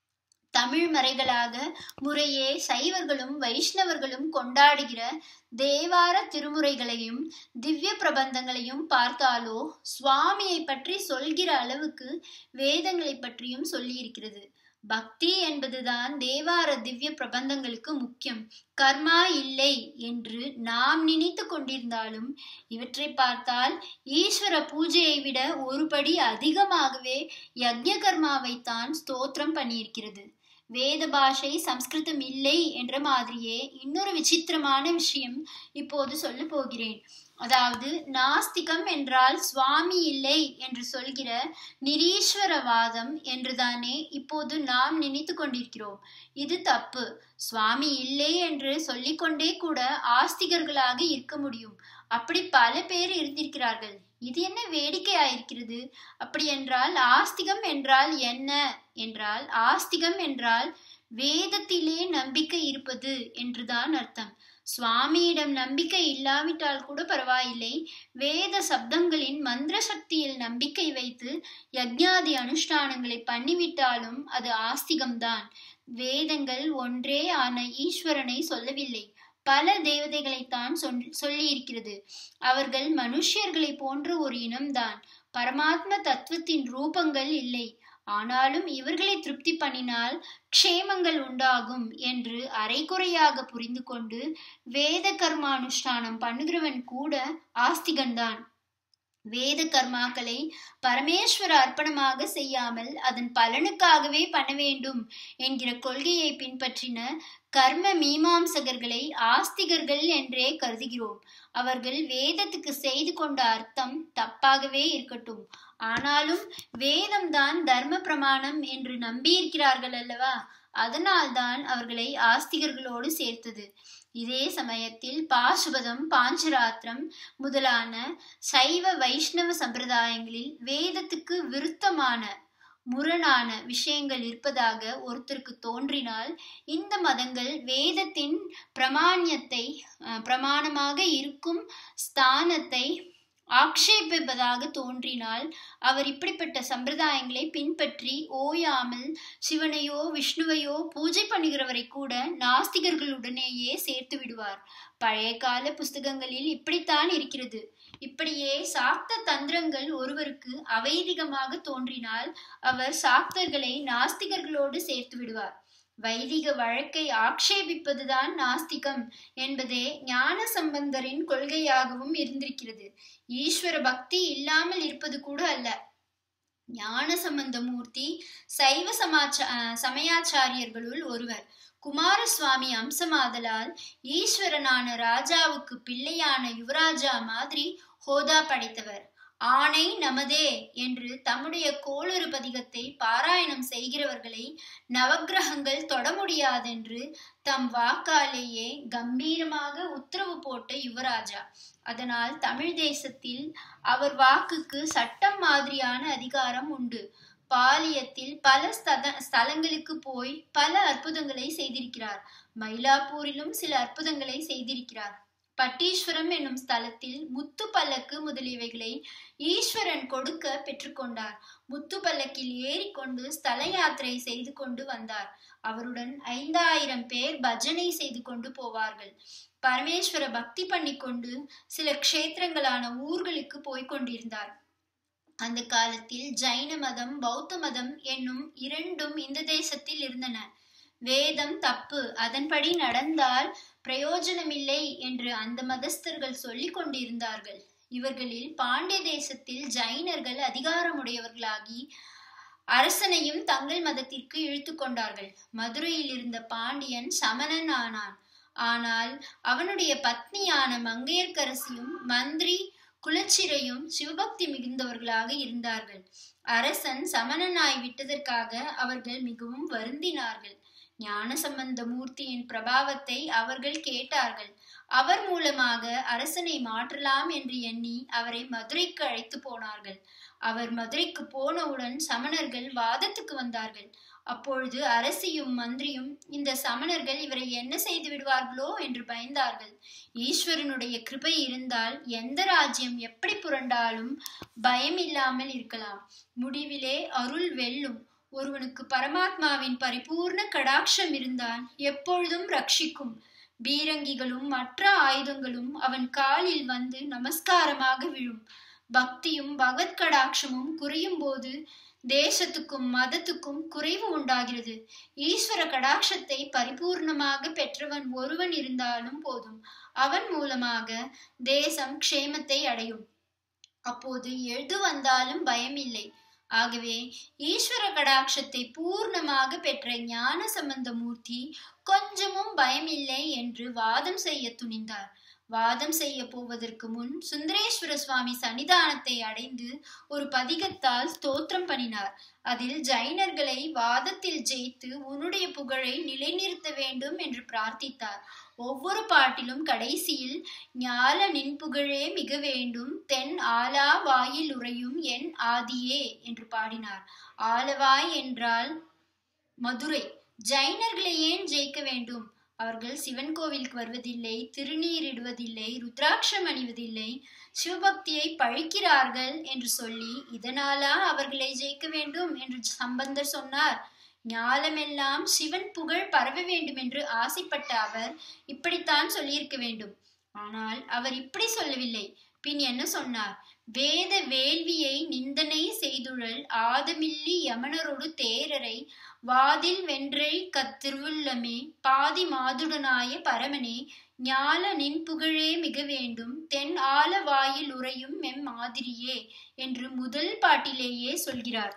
தமிழ் மறைகளாக முறையே சைவர்களும் வைஷ்ணவர்களும் கொண்டாடுகிற தேவார திருமுறைகளையும் திவ்ய பிரபந்தங்களையும் பார்த்தாலோ சுவாமியை பற்றி சொல்கிற அளவுக்கு வேதங்களை பற்றியும் சொல்லியிருக்கிறது பக்தி என்பதுதான் தேவார திவ்ய பிரபந்தங்களுக்கு முக்கியம் கர்மா இல்லை என்று நாம் நினைத்து கொண்டிருந்தாலும் இவற்றை பார்த்தால் ஈஸ்வர பூஜையை விட ஒருபடி அதிகமாகவே யஜ்ய கர்மாவைத்தான் ஸ்தோத்திரம் பண்ணியிருக்கிறது வேத பாஷை சம்ஸ்கிருதம் இல்லை என்ற மாதிரியே இன்னொரு விசித்திரமான விஷயம் இப்போது சொல்ல போகிறேன் அதாவது நாஸ்திகம் என்றால் சுவாமி இல்லை என்று சொல்கிற நிரீஸ்வரவாதம் என்றுதானே இப்போது நாம் நினைத்து கொண்டிருக்கிறோம் இது தப்பு சுவாமி இல்லை என்று சொல்லிக்கொண்டே கூட ஆஸ்திகர்களாக இருக்க முடியும் அப்படி பல பேர் இருந்திருக்கிறார்கள் இது என்ன வேடிக்கையாயிருக்கிறது அப்படி என்றால் ஆஸ்திகம் என்றால் என்ன என்றால் ஆஸ்திகம் என்றால் வேதத்திலே நம்பிக்கை இருப்பது என்றுதான் அர்த்தம் சுவாமியிடம் நம்பிக்கை இல்லாவிட்டால் கூட பரவாயில்லை வேத சப்தங்களின் மந்திர சக்தியில் நம்பிக்கை வைத்து யஜ்ஞாதி அனுஷ்டானங்களை பண்ணிவிட்டாலும் அது ஆஸ்திகம்தான் வேதங்கள் ஒன்றே ஆன ஈஸ்வரனை சொல்லவில்லை பல தேவதைகளைத்தான் சொல்லி இருக்கிறது அவர்கள் மனுஷியர்களை போன்ற ஒரு இனம்தான் பரமாத்ம தத்துவத்தின் ரூபங்கள் இல்லை ஆனாலும் இவர்களை திருப்தி பண்ணினால் க்ஷேமங்கள் உண்டாகும் என்று அரைக்குறையாக புரிந்து கொண்டு வேத கர்மானுஷ்டானம் பண்ணுகிறவன் கூட ஆஸ்திகன்தான் வேத கர்மாக்களை பரமேஸ்வர அர்ப்பணமாக செய்யாமல் அதன் பலனுக்காகவே பண்ண வேண்டும் என்கிற கொள்கையை பின்பற்றின கர்ம மீமாம்சகர்களை ஆஸ்திகர்கள் என்றே கருதுகிறோம் அவர்கள் வேதத்துக்கு செய்து கொண்ட அர்த்தம் தப்பாகவே இருக்கட்டும் ஆனாலும் வேதம்தான் தர்ம பிரமாணம் என்று நம்பியிருக்கிறார்கள் அல்லவா அதனால்தான் அவர்களை ஆஸ்திகர்களோடு சேர்த்தது இதே சமயத்தில் பாசுபதம் பாஞ்சராத்திரம் முதலான சைவ வைஷ்ணவ சம்பிரதாயங்களில் வேதத்துக்கு விருத்தமான முரணான விஷயங்கள் இருப்பதாக ஒருத்தருக்கு தோன்றினால் இந்த மதங்கள் வேதத்தின் பிரமாணியத்தை பிரமாணமாக இருக்கும் ஸ்தானத்தை ஆக்ஷேபிப்பதாக தோன்றினால் அவர் இப்படிப்பட்ட சம்பிரதாயங்களை பின்பற்றி ஓயாமல் சிவனையோ விஷ்ணுவையோ பூஜை பண்ணுகிறவரை கூட நாஸ்திகர்களுடனேயே சேர்த்து விடுவார் பழைய கால புஸ்தகங்களில் இப்படித்தான் இருக்கிறது இப்படியே சாக்த தந்திரங்கள் ஒருவருக்கு அவைதிகமாக தோன்றினால் அவர் சாக்தர்களை நாஸ்திகர்களோடு சேர்த்து விடுவார் வைதிக வழக்கை ஆக்ஷேபிப்பதுதான் நாஸ்திகம் என்பதே ஞான சம்பந்தரின் கொள்கையாகவும் இருந்திருக்கிறது ஈஸ்வர பக்தி இல்லாமல் இருப்பது கூட அல்ல ஞான சம்பந்த மூர்த்தி சைவ சமாச்சா சமயாச்சாரியர்களுள் ஒருவர் குமாரசுவாமி அம்சமாதலால் ஈஸ்வரனான ராஜாவுக்கு பிள்ளையான யுவராஜா மாதிரி ஹோதா படைத்தவர் ஆணை நமதே என்று தம்முடைய கோளறு பதிகத்தை பாராயணம் செய்கிறவர்களை நவக்கிரகங்கள் தொட முடியாதென்று தம் வாக்காலேயே கம்பீரமாக உத்தரவு போட்ட யுவராஜா அதனால் தமிழ் தேசத்தில் அவர் வாக்குக்கு சட்டம் மாதிரியான அதிகாரம் உண்டு பாலியத்தில் பல ஸ்தத ஸ்தலங்களுக்கு போய் பல அற்புதங்களை செய்திருக்கிறார் மயிலாப்பூரிலும் சில அற்புதங்களை செய்திருக்கிறார் பட்டீஸ்வரம் என்னும் ஸ்தலத்தில் முத்து பல்லக்கு முதலியவைகளை ஈஸ்வரன் கொடுக்க பெற்றுக்கொண்டார் முத்து பல்லக்கில் ஏறிக்கொண்டு ஸ்தல யாத்திரை செய்து கொண்டு வந்தார் அவருடன் ஐந்தாயிரம் பேர் பஜனை செய்து கொண்டு போவார்கள் பரமேஸ்வர பக்தி பண்ணி கொண்டு சில க்ஷேத்திரங்களான ஊர்களுக்கு போய்க் கொண்டிருந்தார் அந்த காலத்தில் ஜைன மதம் பௌத்த மதம் என்னும் இரண்டும் இந்த தேசத்தில் இருந்தன வேதம் தப்பு அதன்படி நடந்தால் பிரயோஜனமில்லை என்று அந்த மதஸ்தர்கள் சொல்லிக் கொண்டிருந்தார்கள் இவர்களில் பாண்டிய தேசத்தில் ஜைனர்கள் அதிகாரமுடையவர்களாகி அரசனையும் தங்கள் மதத்திற்கு இழுத்து கொண்டார்கள் மதுரையில் இருந்த பாண்டியன் சமணன் ஆனான் ஆனால் அவனுடைய பத்னியான மங்கையர்க்கரசியும் மந்திரி குலச்சிரையும் சிவபக்தி மிகுந்தவர்களாக இருந்தார்கள் அரசன் சமணனாய் விட்டதற்காக அவர்கள் மிகவும் வருந்தினார்கள் ஞானசம்பந்த மூர்த்தியின் பிரபாவத்தை அவர்கள் கேட்டார்கள் அவர் மூலமாக அரசனை மாற்றலாம் என்று எண்ணி அவரை மதுரைக்கு அழைத்து போனார்கள் அவர் மதுரைக்கு போனவுடன் சமணர்கள் வாதத்துக்கு வந்தார்கள் அப்பொழுது அரசியும் மந்திரியும் இந்த சமணர்கள் இவரை என்ன செய்து விடுவார்களோ என்று பயந்தார்கள் ஈஸ்வரனுடைய கிருபை இருந்தால் எந்த ராஜ்யம் எப்படி புரண்டாலும் பயம் இல்லாமல் இருக்கலாம் முடிவிலே அருள் வெல்லும் ஒருவனுக்கு பரமாத்மாவின் பரிபூர்ண கடாட்சம் இருந்தால் எப்பொழுதும் ரட்சிக்கும் பீரங்கிகளும் மற்ற ஆயுதங்களும் அவன் காலில் வந்து நமஸ்காரமாக விழும் பக்தியும் பகவத் கடாட்சமும் குறையும் போது தேசத்துக்கும் மதத்துக்கும் குறைவு உண்டாகிறது ஈஸ்வர கடாட்சத்தை பரிபூர்ணமாக பெற்றவன் ஒருவன் இருந்தாலும் போதும் அவன் மூலமாக தேசம் க்ஷேமத்தை அடையும் அப்போது எது வந்தாலும் பயமில்லை ஆகவே ஈஸ்வர கடாட்சத்தை பூர்ணமாக பெற்ற ஞான சம்பந்த மூர்த்தி கொஞ்சமும் பயமில்லை என்று வாதம் செய்ய துணிந்தார் வாதம் செய்ய போவதற்கு முன் சுந்தரேஸ்வர சுவாமி சன்னிதானத்தை அடைந்து ஒரு பதிகத்தால் ஸ்தோத்திரம் பண்ணினார் அதில் ஜைனர்களை வாதத்தில் ஜெயித்து உன்னுடைய புகழை நிலைநிறுத்த வேண்டும் என்று பிரார்த்தித்தார் ஒவ்வொரு பாட்டிலும் கடைசியில் ஞால நின் புகழே மிக வேண்டும் தென் ஆலா வாயில் உறையும் என் ஆதியே என்று பாடினார் ஆலவாய் என்றால் மதுரை ஜைனர்களை ஏன் ஜெயிக்க வேண்டும் அவர்கள் சிவன் கோவிலுக்கு வருவதில்லை திருநீரிடுவதில்லை ருத்ராட்சம் அணிவதில்லை சிவபக்தியை பழிக்கிறார்கள் என்று சொல்லி இதனாலா அவர்களை ஜெயிக்க வேண்டும் என்று சம்பந்தர் சொன்னார் ஞாலமெல்லாம் சிவன் புகழ் பரவ வேண்டும் என்று ஆசைப்பட்ட அவர் இப்படித்தான் சொல்லியிருக்க வேண்டும் ஆனால் அவர் இப்படி சொல்லவில்லை பின் என்ன சொன்னார் வேத வேள்வியை நிந்தனை செய்துழல் ஆதமில்லி யமனரோடு தேரரை வாதில் வென்றை கத்திருவுள்ளமே பாதி மாதுடனாய பரமனே ஞால நின் புகழே மிக வேண்டும் தென் ஆல வாயில் உறையும் மெம் மாதிரியே என்று முதல் பாட்டிலேயே சொல்கிறார்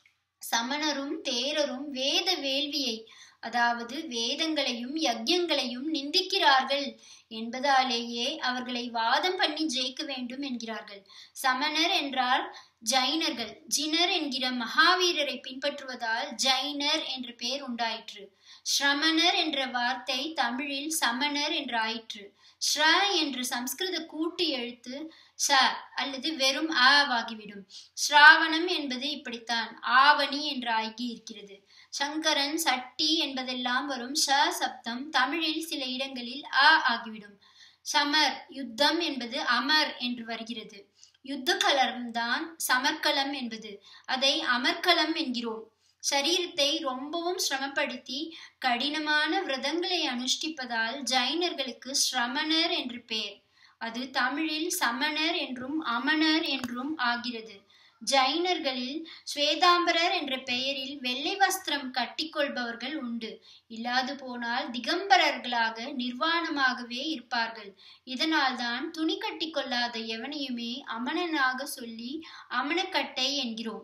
சமணரும் தேரரும் வேத வேள்வியை அதாவது வேதங்களையும் யஜ்யங்களையும் நிந்திக்கிறார்கள் என்பதாலேயே அவர்களை வாதம் பண்ணி ஜெயிக்க வேண்டும் என்கிறார்கள் சமணர் என்றால் ஜைனர்கள் ஜினர் என்கிற மகாவீரரை பின்பற்றுவதால் ஜைனர் என்ற பெயர் உண்டாயிற்று ஸ்ரமணர் என்ற வார்த்தை தமிழில் சமணர் என்று ஆயிற்று ஸ்ர என்று சம்ஸ்கிருத கூட்டு எழுத்து ச அல்லது வெறும் ஆவாகிவிடும் ஸ்ராவணம் என்பது இப்படித்தான் ஆவணி என்று ஆகி இருக்கிறது சங்கரன் சட்டி என்பதெல்லாம் வரும் ச சப்தம் தமிழில் சில இடங்களில் அ ஆகிவிடும் சமர் யுத்தம் என்பது அமர் என்று வருகிறது யுத்த கலம்தான் சமர்க்கலம் என்பது அதை அமர்க்கலம் என்கிறோம் சரீரத்தை ரொம்பவும் சிரமப்படுத்தி கடினமான விரதங்களை அனுஷ்டிப்பதால் ஜைனர்களுக்கு ஸ்ரமணர் என்று பெயர் அது தமிழில் சமணர் என்றும் அமணர் என்றும் ஆகிறது ஜைனர்களில் ஸ்வேதாம்பரர் என்ற பெயரில் வெள்ளை வஸ்திரம் கட்டிக்கொள்பவர்கள் உண்டு இல்லாது போனால் திகம்பரர்களாக நிர்வாணமாகவே இருப்பார்கள் இதனால்தான் துணி கட்டிக்கொள்ளாத எவனையுமே அமணனாக சொல்லி அமணக்கட்டை என்கிறோம்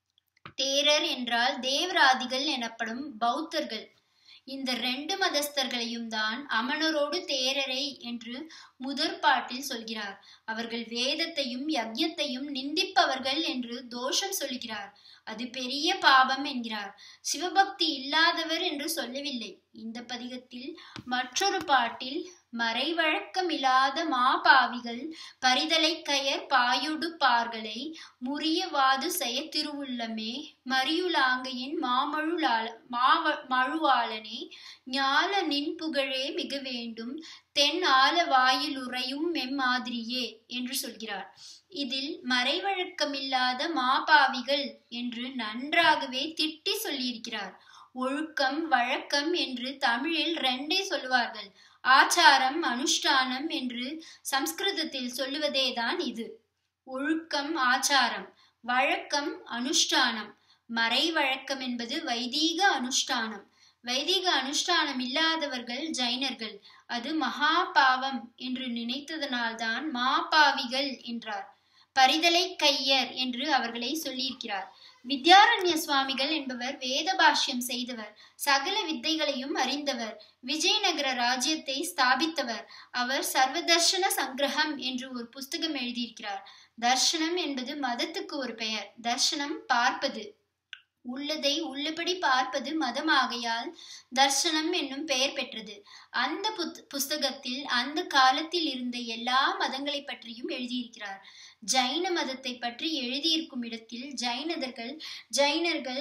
தேரர் என்றால் தேவராதிகள் எனப்படும் பௌத்தர்கள் இந்த ரெண்டு மதஸ்தர்களையும் தான் அமணரோடு தேரரை என்று முதற் பாட்டில் சொல்கிறார் அவர்கள் வேதத்தையும் யஜ்யத்தையும் நிந்திப்பவர்கள் என்று தோஷம் சொல்கிறார் அது பெரிய பாபம் என்கிறார் சிவபக்தி இல்லாதவர் என்று சொல்லவில்லை இந்த பதிகத்தில் மற்றொரு பாட்டில் மறைவழக்கமில்லாத மாபாவிகள் பரிதலை கயர் பாயுடு பார்களை முறியவாது செய திருவுள்ளமே மரியுலாங்கையின் மாமழுளால மாவ மழுவாளனே ஞால நின் புகழே மிக வேண்டும் தென் ஆல வாயில் உறையும் மெம்மாதிரியே என்று சொல்கிறார் இதில் மறைவழக்கமில்லாத மாபாவிகள் என்று நன்றாகவே திட்டி சொல்லியிருக்கிறார் ஒழுக்கம் வழக்கம் என்று தமிழில் ரெண்டே சொல்லுவார்கள் ஆச்சாரம் அனுஷ்டானம் என்று சம்ஸ்கிருதத்தில் சொல்லுவதேதான் இது ஒழுக்கம் ஆச்சாரம் வழக்கம் அனுஷ்டானம் மறை வழக்கம் என்பது வைதீக அனுஷ்டானம் வைதிக அனுஷ்டானம் இல்லாதவர்கள் ஜைனர்கள் அது மகா பாவம் என்று நினைத்ததனால்தான் மாபாவிகள் என்றார் பரிதலை கையர் என்று அவர்களை சொல்லியிருக்கிறார் வித்யாரண்ய சுவாமிகள் என்பவர் வேத பாஷ்யம் செய்தவர் சகல வித்தைகளையும் அறிந்தவர் விஜயநகர ராஜ்யத்தை ஸ்தாபித்தவர் அவர் சர்வதர்ஷன சங்கிரகம் என்று ஒரு புஸ்தகம் எழுதியிருக்கிறார் தர்ஷனம் என்பது மதத்துக்கு ஒரு பெயர் தர்ஷனம் பார்ப்பது உள்ளதை உள்ளபடி பார்ப்பது மதமாகையால் தர்சனம் என்னும் பெயர் பெற்றது அந்த புத் புஸ்தகத்தில் அந்த காலத்தில் இருந்த எல்லா மதங்களை பற்றியும் எழுதியிருக்கிறார் ஜைன மதத்தை பற்றி எழுதியிருக்கும் இடத்தில் ஜைனதர்கள் ஜைனர்கள்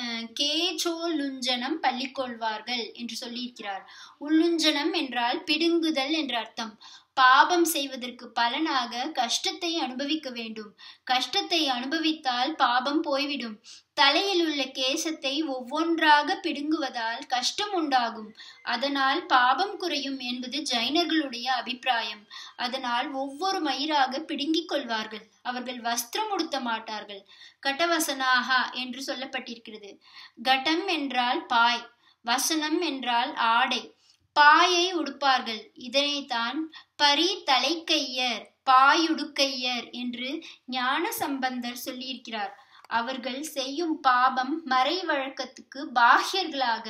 கேச்சோலுஞ்சனம் பள்ளிக்கொள்வார்கள் என்று சொல்லியிருக்கிறார் உள்ளுஞ்சனம் என்றால் பிடுங்குதல் என்ற அர்த்தம் பாபம் செய்வதற்கு பலனாக கஷ்டத்தை அனுபவிக்க வேண்டும் கஷ்டத்தை அனுபவித்தால் பாபம் போய்விடும் தலையில் உள்ள கேசத்தை ஒவ்வொன்றாக பிடுங்குவதால் கஷ்டம் உண்டாகும் அதனால் பாபம் குறையும் என்பது ஜைனர்களுடைய அபிப்பிராயம் அதனால் ஒவ்வொரு மயிராக பிடுங்கிக் கொள்வார்கள் அவர்கள் வஸ்திரம் உடுத்த மாட்டார்கள் கட்டவசனாகா என்று சொல்லப்பட்டிருக்கிறது கட்டம் என்றால் பாய் வசனம் என்றால் ஆடை பாயை உடுப்பார்கள் இதனைத்தான் பரி தலைக்கையர் பாயுடுக்கையர் என்று ஞான சம்பந்தர் சொல்லியிருக்கிறார் அவர்கள் செய்யும் பாபம் மறை வழக்கத்துக்கு பாஹ்யர்களாக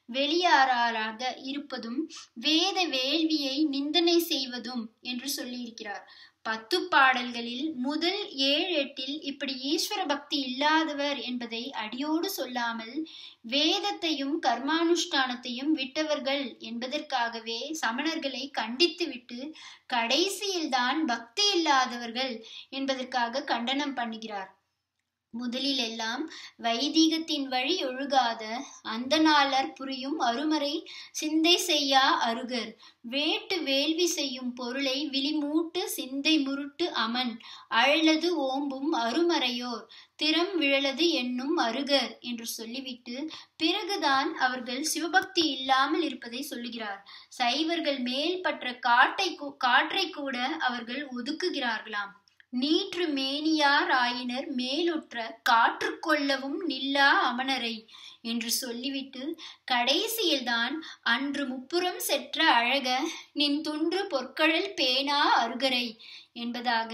வெளியாராராக இருப்பதும் வேத வேள்வியை நிந்தனை செய்வதும் என்று சொல்லியிருக்கிறார் பத்து பாடல்களில் முதல் ஏழு எட்டில் இப்படி ஈஸ்வர பக்தி இல்லாதவர் என்பதை அடியோடு சொல்லாமல் வேதத்தையும் கர்மானுஷ்டானத்தையும் விட்டவர்கள் என்பதற்காகவே சமணர்களை கண்டித்துவிட்டு கடைசியில்தான் பக்தி இல்லாதவர்கள் என்பதற்காக கண்டனம் பண்ணுகிறார் முதலில் எல்லாம் வைதீகத்தின் வழி ஒழுகாத அந்த நாளர் புரியும் அருமறை சிந்தை செய்யா அருகர் வேட்டு வேள்வி செய்யும் பொருளை விழிமூட்டு சிந்தை முருட்டு அமன் அழலது ஓம்பும் அருமறையோர் திறம் விழலது என்னும் அருகர் என்று சொல்லிவிட்டு பிறகுதான் அவர்கள் சிவபக்தி இல்லாமல் இருப்பதை சொல்லுகிறார் சைவர்கள் மேல் பற்ற காட்டை காற்றை கூட அவர்கள் ஒதுக்குகிறார்களாம் நீற்று மேனியார் ஆயினர் மேலுற்ற காற்று கொள்ளவும் நில்லா அமனரை என்று சொல்லிவிட்டு கடைசியில்தான் அன்று முப்புறம் செற்ற அழக நின் துன்று பொற்கழல் பேனா அருகரை என்பதாக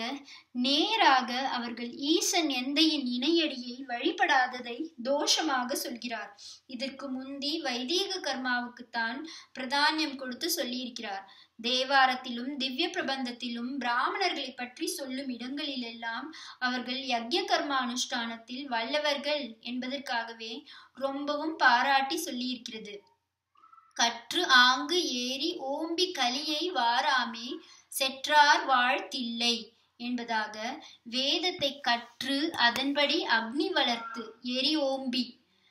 நேராக அவர்கள் ஈசன் எந்தையின் இணையடியை வழிபடாததை தோஷமாக சொல்கிறார் இதற்கு முந்தி வைதீக கர்மாவுக்குத்தான் பிரதானியம் கொடுத்து சொல்லியிருக்கிறார் தேவாரத்திலும் திவ்ய பிரபந்தத்திலும் பிராமணர்களை பற்றி சொல்லும் இடங்களிலெல்லாம் அவர்கள் யக்ய கர்ம அனுஷ்டானத்தில் வல்லவர்கள் என்பதற்காகவே ரொம்பவும் பாராட்டி சொல்லியிருக்கிறது கற்று ஆங்கு ஏறி ஓம்பி கலியை வாராமே செற்றார் வாழ்த்தில்லை என்பதாக வேதத்தை கற்று அதன்படி அக்னி வளர்த்து எரி ஓம்பி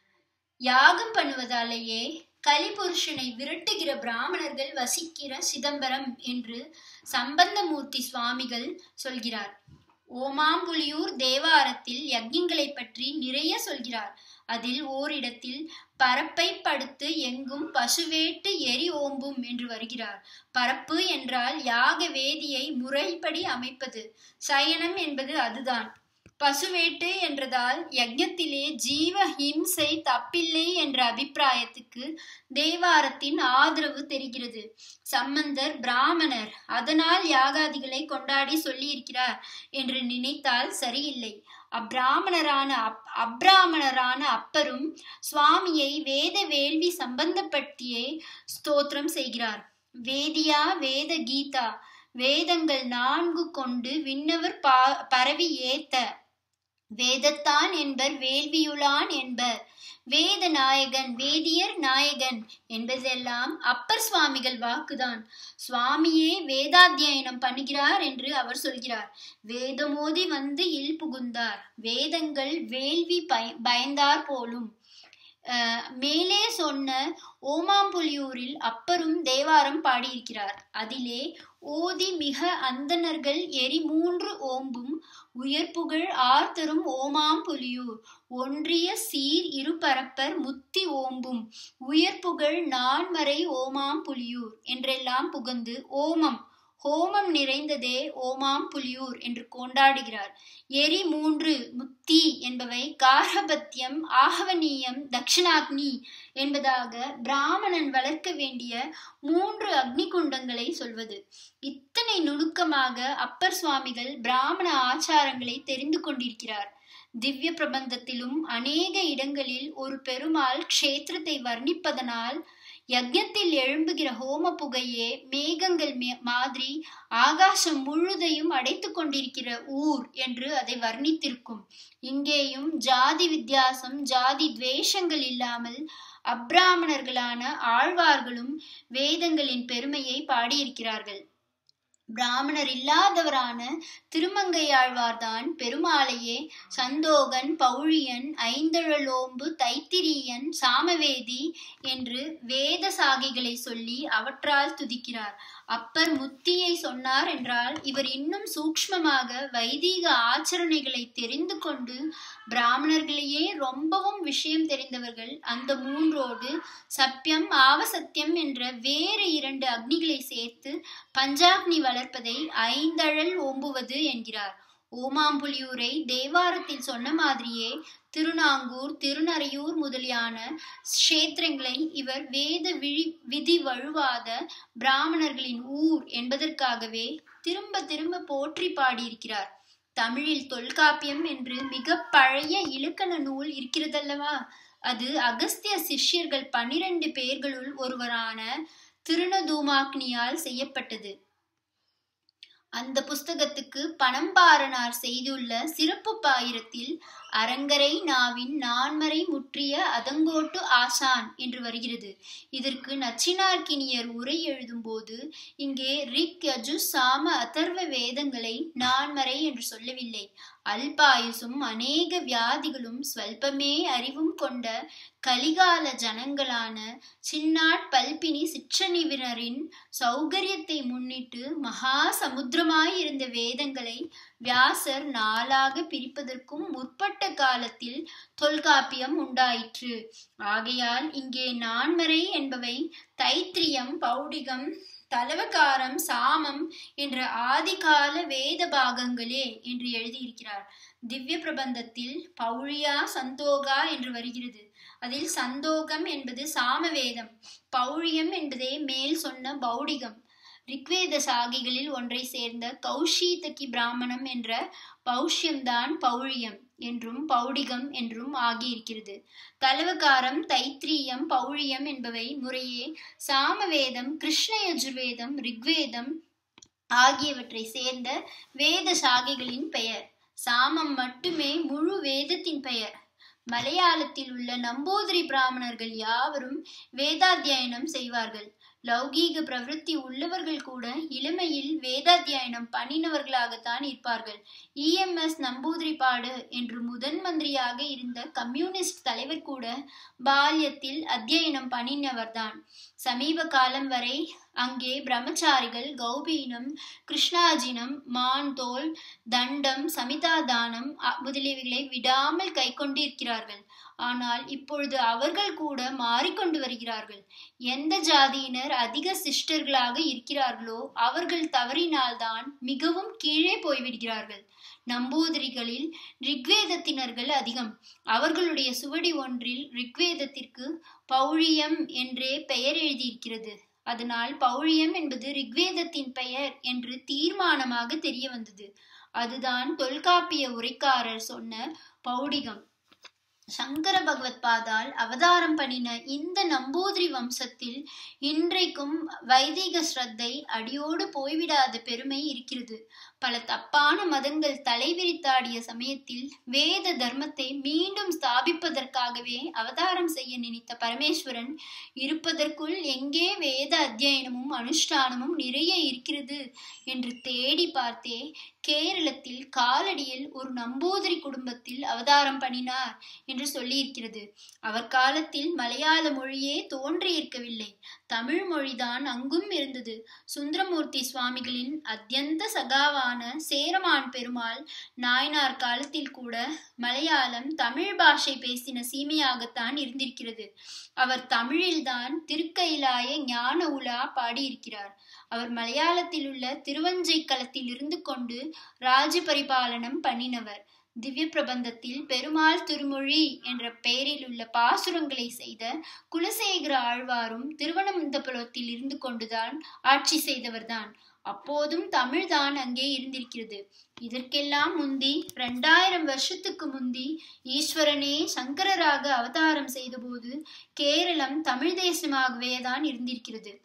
யாகம் பண்ணுவதாலேயே கலிபுருஷனை விரட்டுகிற பிராமணர்கள் வசிக்கிற சிதம்பரம் என்று சம்பந்தமூர்த்தி சுவாமிகள் சொல்கிறார் ஓமாம்புலியூர் தேவாரத்தில் யக்ஞங்களை பற்றி நிறைய சொல்கிறார் அதில் ஓரிடத்தில் பரப்பை படுத்து எங்கும் பசுவேட்டு எரி ஓம்பும் என்று வருகிறார் பரப்பு என்றால் யாக வேதியை முறைப்படி அமைப்பது சயனம் என்பது அதுதான் பசுவேட்டு என்றதால் யஜ்ஞத்திலே ஜீவ ஹிம்சை தப்பில்லை என்ற அபிப்பிராயத்துக்கு தேவாரத்தின் ஆதரவு தெரிகிறது சம்பந்தர் பிராமணர் அதனால் யாகாதிகளை கொண்டாடி சொல்லியிருக்கிறார் என்று நினைத்தால் சரியில்லை அப்பிராமணரான அப் அப்ராமணரான அப்பரும் சுவாமியை வேத வேள்வி சம்பந்தப்படுத்தியே ஸ்தோத்திரம் செய்கிறார் வேதியா வேத கீதா வேதங்கள் நான்கு கொண்டு விண்ணவர் பா பரவி ஏத்த வேதத்தான் என்பர் வேள்வியுளான் என்பர் வேத நாயகன் வேதியர் நாயகன் என்பதெல்லாம் அப்பர் சுவாமிகள் வாக்குதான் சுவாமியே வேதாத்தியனம் பண்ணுகிறார் என்று அவர் சொல்கிறார் வேதமோதி வந்து இல் புகுந்தார் வேதங்கள் வேள்வி பய பயந்தார் போலும் மேலே சொன்ன ஓமாம்புலியூரில் அப்பரும் தேவாரம் பாடியிருக்கிறார் அதிலே ஓதி மிக அந்தணர்கள் எரி மூன்று ஓம்பும் உயர்ப்புகழ் ஆர்த்தரும் ஓமாம் புலியூர் ஒன்றிய சீர் இருபரப்பர் முத்தி ஓம்பும் உயர்ப்புகழ் நான்மறை ஓமாம் புலியூர் என்றெல்லாம் புகந்து ஓமம் ஹோமம் நிறைந்ததே ஓமாம் புலியூர் என்று கொண்டாடுகிறார் எரி மூன்று முத்தி என்பவை கார்ஹபத்தியம் ஆகவனீயம் தட்சிணாக்னி என்பதாக பிராமணன் வளர்க்க வேண்டிய மூன்று அக்னி குண்டங்களை சொல்வது இத்தனை நுணுக்கமாக அப்பர் சுவாமிகள் பிராமண ஆச்சாரங்களை தெரிந்து கொண்டிருக்கிறார் திவ்ய பிரபந்தத்திலும் அநேக இடங்களில் ஒரு பெருமாள் க்ஷேத்திரத்தை வர்ணிப்பதனால் யஜ்யத்தில் எழும்புகிற ஹோம புகையே மேகங்கள் மாதிரி ஆகாசம் முழுதையும் அடைத்து கொண்டிருக்கிற ஊர் என்று அதை வர்ணித்திருக்கும் இங்கேயும் ஜாதி வித்தியாசம் ஜாதி துவேஷங்கள் இல்லாமல் அப்ராமணர்களான ஆழ்வார்களும் வேதங்களின் பெருமையை பாடியிருக்கிறார்கள் பிராமணர் இல்லாதவரான திருமங்கையாழ்வார்தான் பெருமாளையே சந்தோகன் பௌழியன் ஐந்தழலோம்பு தைத்திரியன் சாமவேதி என்று வேத சாகிகளை சொல்லி அவற்றால் துதிக்கிறார் அப்பர் முத்தியை சொன்னார் என்றால் இவர் இன்னும் சூக்ஷ்மமாக வைதீக ஆச்சரணைகளை தெரிந்து கொண்டு பிராமணர்களையே ரொம்பவும் விஷயம் தெரிந்தவர்கள் அந்த மூன்றோடு சத்தியம் ஆவசத்தியம் என்ற வேறு இரண்டு அக்னிகளை சேர்த்து பஞ்சாக்னி வளர்ப்பதை ஐந்தழல் ஓம்புவது என்கிறார் ஓமாம்புலியூரை தேவாரத்தில் சொன்ன மாதிரியே திருநாங்கூர் திருநறையூர் முதலியான க்ஷேத்திரங்களை இவர் வேத விழி விதி வழுவாத பிராமணர்களின் ஊர் என்பதற்காகவே திரும்ப திரும்ப போற்றி பாடியிருக்கிறார் தமிழில் தொல்காப்பியம் என்று மிக பழைய இலக்கண நூல் இருக்கிறதல்லவா அது அகஸ்திய சிஷ்யர்கள் பன்னிரண்டு பேர்களுள் ஒருவரான திருநதூமாக்னியால் செய்யப்பட்டது அந்த புஸ்தகத்துக்கு பணம்பாரனார் செய்துள்ள சிறப்பு பாயிரத்தில் அரங்கரை நாவின் நான்மறை முற்றிய அதங்கோட்டு ஆசான் என்று வருகிறது இதற்கு நச்சினார்கினியர் உரை எழுதும்போது இங்கே ரிக் யஜு சாம அதர்வ வேதங்களை நான்மறை என்று சொல்லவில்லை அல்பாயுசும் அநேக வியாதிகளும் ஸ்வல்பமே அறிவும் கொண்ட கலிகால ஜனங்களான சின்னாட் பல்பினி சிற்றணிவினரின் சௌகரியத்தை முன்னிட்டு மகா சமுத்திரமாயிருந்த வேதங்களை வியாசர் நாளாக பிரிப்பதற்கும் முற்பட்ட காலத்தில் தொல்காப்பியம் உண்டாயிற்று ஆகையால் இங்கே நான்மறை என்பவை தைத்திரியம் பௌடிகம் தலவகாரம் சாமம் என்ற ஆதிகால வேத பாகங்களே என்று எழுதியிருக்கிறார் திவ்ய பிரபந்தத்தில் பௌழியா சந்தோகா என்று வருகிறது அதில் சந்தோகம் என்பது சாமவேதம் பௌழியம் என்பதே மேல் சொன்ன பௌடிகம் ரிக்வேத சாகிகளில் ஒன்றை சேர்ந்த கௌஷீதகி பிராமணம் என்ற பௌஷ்யம்தான் பௌழியம் என்றும் பௌடிகம் என்றும் ஆகியிருக்கிறது தலவகாரம் தைத்திரியம் பௌழியம் என்பவை முறையே சாமவேதம் கிருஷ்ண யஜுர்வேதம் ரிக்வேதம் ஆகியவற்றை சேர்ந்த வேத சாகைகளின் பெயர் சாமம் மட்டுமே முழு வேதத்தின் பெயர் மலையாளத்தில் உள்ள நம்பூதிரி பிராமணர்கள் யாவரும் வேதாத்தியனம் செய்வார்கள் லௌகீக பிரவருத்தி உள்ளவர்கள் கூட இளமையில் வேதாத்தியனம் பண்ணினவர்களாகத்தான் இருப்பார்கள் இஎம்எஸ் நம்பூதிரிப்பாடு என்று முதன் மந்திரியாக இருந்த கம்யூனிஸ்ட் தலைவர் கூட பால்யத்தில் அத்தியனம் பண்ணினவர்தான் சமீப காலம் வரை அங்கே பிரம்மச்சாரிகள் கௌபீனம் கிருஷ்ணாஜினம் மான்தோல் தண்டம் சமிதாதானம் முதலியவைகளை விடாமல் கை கொண்டிருக்கிறார்கள் ஆனால் இப்பொழுது அவர்கள் கூட மாறிக்கொண்டு வருகிறார்கள் எந்த ஜாதியினர் அதிக சிஸ்டர்களாக இருக்கிறார்களோ அவர்கள் தவறினால்தான் மிகவும் கீழே போய்விடுகிறார்கள் நம்பூதிரிகளில் ரிக்வேதத்தினர்கள் அதிகம் அவர்களுடைய சுவடி ஒன்றில் ரிக்வேதத்திற்கு பௌழியம் என்றே பெயர் எழுதியிருக்கிறது அதனால் பௌழியம் என்பது ரிக்வேதத்தின் பெயர் என்று தீர்மானமாக தெரிய வந்தது அதுதான் தொல்காப்பிய உரைக்காரர் சொன்ன பௌடிகம் சங்கர பகவத் பாதால் அவதாரம் பண்ணின இந்த நம்பூதிரி வம்சத்தில் இன்றைக்கும் வைதிக ஸ்ரத்தை அடியோடு போய்விடாத பெருமை இருக்கிறது பல தப்பான மதங்கள் தலைவிரித்தாடிய சமயத்தில் வேத தர்மத்தை மீண்டும் ஸ்தாபிப்பதற்காகவே அவதாரம் செய்ய நினைத்த பரமேஸ்வரன் இருப்பதற்குள் எங்கே வேத அத்தியனமும் அனுஷ்டானமும் நிறைய இருக்கிறது என்று தேடி பார்த்தே கேரளத்தில் காலடியில் ஒரு நம்பூதிரி குடும்பத்தில் அவதாரம் பண்ணினார் என்று சொல்லியிருக்கிறது அவர் காலத்தில் மலையாள மொழியே தோன்றியிருக்கவில்லை தமிழ் மொழிதான் அங்கும் இருந்தது சுந்தரமூர்த்தி சுவாமிகளின் அத்தியந்த சகாவான பெருமளவான சேரமான் பெருமாள் நாயனார் காலத்தில் கூட மலையாளம் தமிழ் பாஷை பேசின சீமையாகத்தான் இருந்திருக்கிறது அவர் தமிழில்தான் திருக்கைலாய ஞான உலா பாடியிருக்கிறார் அவர் மலையாளத்தில் உள்ள திருவஞ்சை களத்தில் இருந்து கொண்டு ராஜ பரிபாலனம் பண்ணினவர் திவ்ய பிரபந்தத்தில் பெருமாள் திருமொழி என்ற பெயரில் உள்ள பாசுரங்களை செய்த குலசேகர ஆழ்வாரும் திருவனந்தபுரத்தில் இருந்து கொண்டுதான் ஆட்சி செய்தவர்தான் அப்போதும் தமிழ்தான் அங்கே இருந்திருக்கிறது இதற்கெல்லாம் முந்தி ரெண்டாயிரம் வருஷத்துக்கு முந்தி ஈஸ்வரனே சங்கரராக அவதாரம் செய்தபோது கேரளம் தமிழ் தேசமாகவே தான் இருந்திருக்கிறது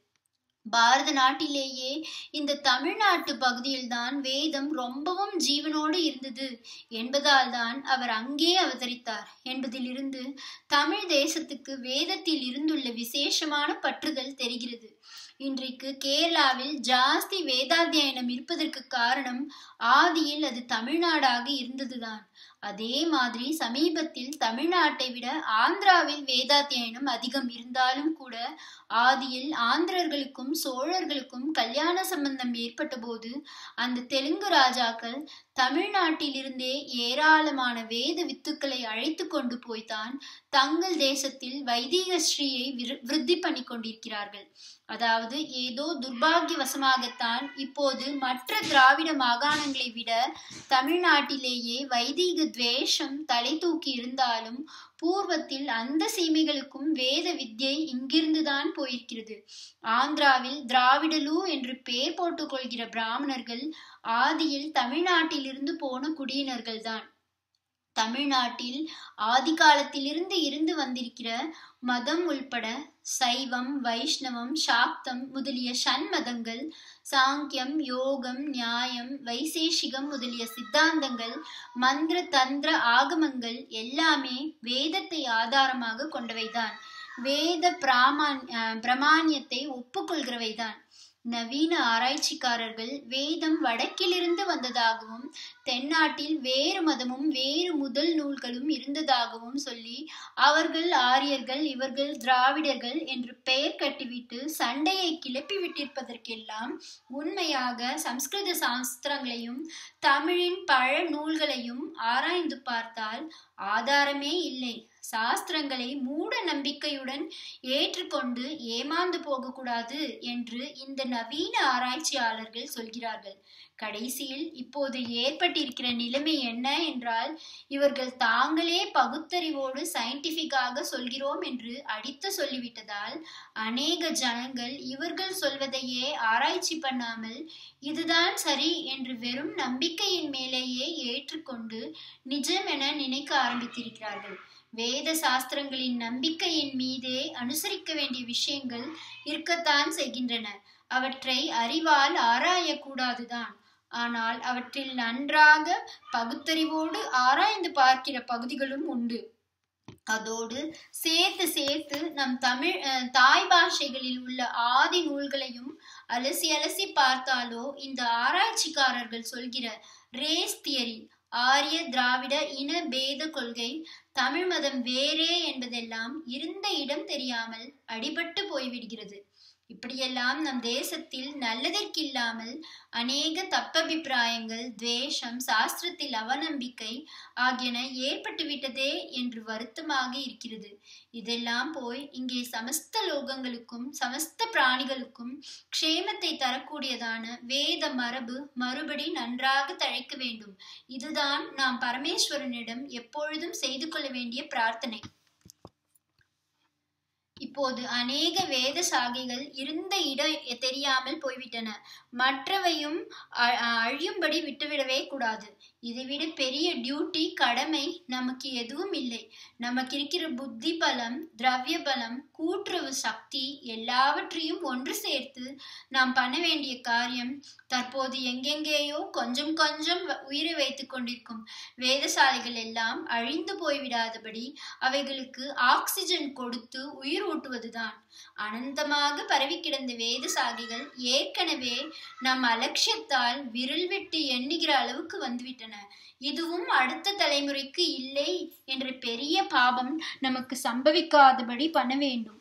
பாரத நாட்டிலேயே இந்த தமிழ்நாட்டு பகுதியில்தான் வேதம் ரொம்பவும் ஜீவனோடு இருந்தது என்பதால் தான் அவர் அங்கே அவதரித்தார் என்பதிலிருந்து தமிழ் தேசத்துக்கு வேதத்தில் இருந்துள்ள விசேஷமான பற்றுதல் தெரிகிறது இன்றைக்கு கேரளாவில் ஜாஸ்தி வேதாத்தியனம் இருப்பதற்கு காரணம் ஆதியில் அது தமிழ்நாடாக இருந்ததுதான் அதே மாதிரி சமீபத்தில் தமிழ்நாட்டை விட ஆந்திராவில் வேதாத்தியனம் அதிகம் இருந்தாலும் கூட ஆதியில் ஆந்திரர்களுக்கும் சோழர்களுக்கும் கல்யாண சம்பந்தம் ஏற்பட்ட போது அந்த தெலுங்கு ராஜாக்கள் தமிழ்நாட்டிலிருந்தே ஏராளமான வேத வித்துக்களை அழைத்து கொண்டு போய்தான் தங்கள் தேசத்தில் வைதீக ஸ்ரீயை விருத்தி பண்ணி கொண்டிருக்கிறார்கள் அதாவது ஏதோ துர்பாகியவசமாகத்தான் இப்போது மற்ற திராவிட மாகாணங்களை விட தமிழ்நாட்டிலேயே வைதீக துவேஷம் தலை தூக்கி இருந்தாலும் பூர்வத்தில் அந்த சீமைகளுக்கும் வேத வித்யை இங்கிருந்துதான் போயிருக்கிறது ஆந்திராவில் திராவிடலு என்று பெயர் போட்டுக் கொள்கிற பிராமணர்கள் ஆதியில் தமிழ்நாட்டிலிருந்து போன குடியினர்கள் தான் தமிழ்நாட்டில் ஆதி காலத்திலிருந்து இருந்து வந்திருக்கிற மதம் உள்பட சைவம் வைஷ்ணவம் சாக்தம் முதலிய ஷண்மதங்கள் சாங்கியம் யோகம் நியாயம் வைசேஷிகம் முதலிய சித்தாந்தங்கள் மந்திர தந்திர ஆகமங்கள் எல்லாமே வேதத்தை ஆதாரமாக கொண்டவைதான் வேத பிராமான் பிரமாணியத்தை ஒப்புக்கொள்கிறவைதான் நவீன ஆராய்ச்சிக்காரர்கள் வேதம் வடக்கிலிருந்து வந்ததாகவும் தென்னாட்டில் வேறு மதமும் வேறு முதல் நூல்களும் இருந்ததாகவும் சொல்லி அவர்கள் ஆரியர்கள் இவர்கள் திராவிடர்கள் என்று பெயர் கட்டிவிட்டு சண்டையை கிளப்பி விட்டிருப்பதற்கெல்லாம் உண்மையாக சம்ஸ்கிருத சாஸ்திரங்களையும் தமிழின் பழ நூல்களையும் ஆராய்ந்து பார்த்தால் ஆதாரமே இல்லை சாஸ்திரங்களை மூட நம்பிக்கையுடன் ஏற்றுக்கொண்டு ஏமாந்து போகக்கூடாது என்று இந்த நவீன ஆராய்ச்சியாளர்கள் சொல்கிறார்கள் கடைசியில் இப்போது ஏற்பட்டிருக்கிற நிலைமை என்ன என்றால் இவர்கள் தாங்களே பகுத்தறிவோடு சயின்டிபிக்காக சொல்கிறோம் என்று அடித்து சொல்லிவிட்டதால் அநேக ஜனங்கள் இவர்கள் சொல்வதையே ஆராய்ச்சி பண்ணாமல் இதுதான் சரி என்று வெறும் நம்பிக்கையின் மேலேயே ஏற்றுக்கொண்டு நிஜம் என நினைக்க ஆரம்பித்திருக்கிறார்கள் வேத சாஸ்திரங்களின் நம்பிக்கையின் மீதே அனுசரிக்க வேண்டிய விஷயங்கள் இருக்கத்தான் செய்கின்றன அவற்றை அறிவால் ஆராயக்கூடாதுதான் ஆனால் அவற்றில் நன்றாக பகுத்தறிவோடு ஆராய்ந்து பார்க்கிற பகுதிகளும் உண்டு அதோடு சேர்த்து சேர்த்து நம் தமிழ் தாய் பாஷைகளில் உள்ள ஆதி நூல்களையும் அலசி அலசி பார்த்தாலோ இந்த ஆராய்ச்சிக்காரர்கள் சொல்கிற ரேஸ் தியரி ஆரிய திராவிட இன பேத கொள்கை தமிழ் மதம் வேறே என்பதெல்லாம் இருந்த இடம் தெரியாமல் அடிபட்டு போய்விடுகிறது இப்படியெல்லாம் நம் தேசத்தில் நல்லதற்கில்லாமல் அநேக தப்பபிப்பிராயங்கள் துவேஷம் சாஸ்திரத்தில் அவநம்பிக்கை ஆகியன ஏற்பட்டுவிட்டதே என்று வருத்தமாக இருக்கிறது இதெல்லாம் போய் இங்கே சமஸ்த லோகங்களுக்கும் சமஸ்த பிராணிகளுக்கும் க்ஷேமத்தை தரக்கூடியதான வேத மரபு மறுபடி நன்றாக தழைக்க வேண்டும் இதுதான் நாம் பரமேஸ்வரனிடம் எப்பொழுதும் செய்து கொள்ள வேண்டிய பிரார்த்தனை இப்போது அநேக வேத சாகைகள் இருந்த இடம் தெரியாமல் போய்விட்டன மற்றவையும் அழியும்படி விட்டுவிடவே கூடாது இதைவிட பெரிய டியூட்டி கடமை நமக்கு எதுவும் இல்லை நமக்கு இருக்கிற புத்தி பலம் திரவிய பலம் கூட்டுறவு சக்தி எல்லாவற்றையும் ஒன்று சேர்த்து நாம் பண்ண வேண்டிய காரியம் தற்போது எங்கெங்கேயோ கொஞ்சம் கொஞ்சம் உயிரை வைத்துக் கொண்டிருக்கும் வேதசாலைகள் எல்லாம் அழிந்து போய்விடாதபடி அவைகளுக்கு ஆக்சிஜன் கொடுத்து உயிர் ஊட்டுவதுதான் அனந்தமாக பரவி கிடந்த வேத சாகிகள் ஏற்கனவே நம் அலட்சியத்தால் விரல் விட்டு எண்ணுகிற அளவுக்கு வந்துவிட்டன இதுவும் அடுத்த தலைமுறைக்கு இல்லை என்ற பெரிய பாபம் நமக்கு சம்பவிக்காதபடி பண்ண வேண்டும்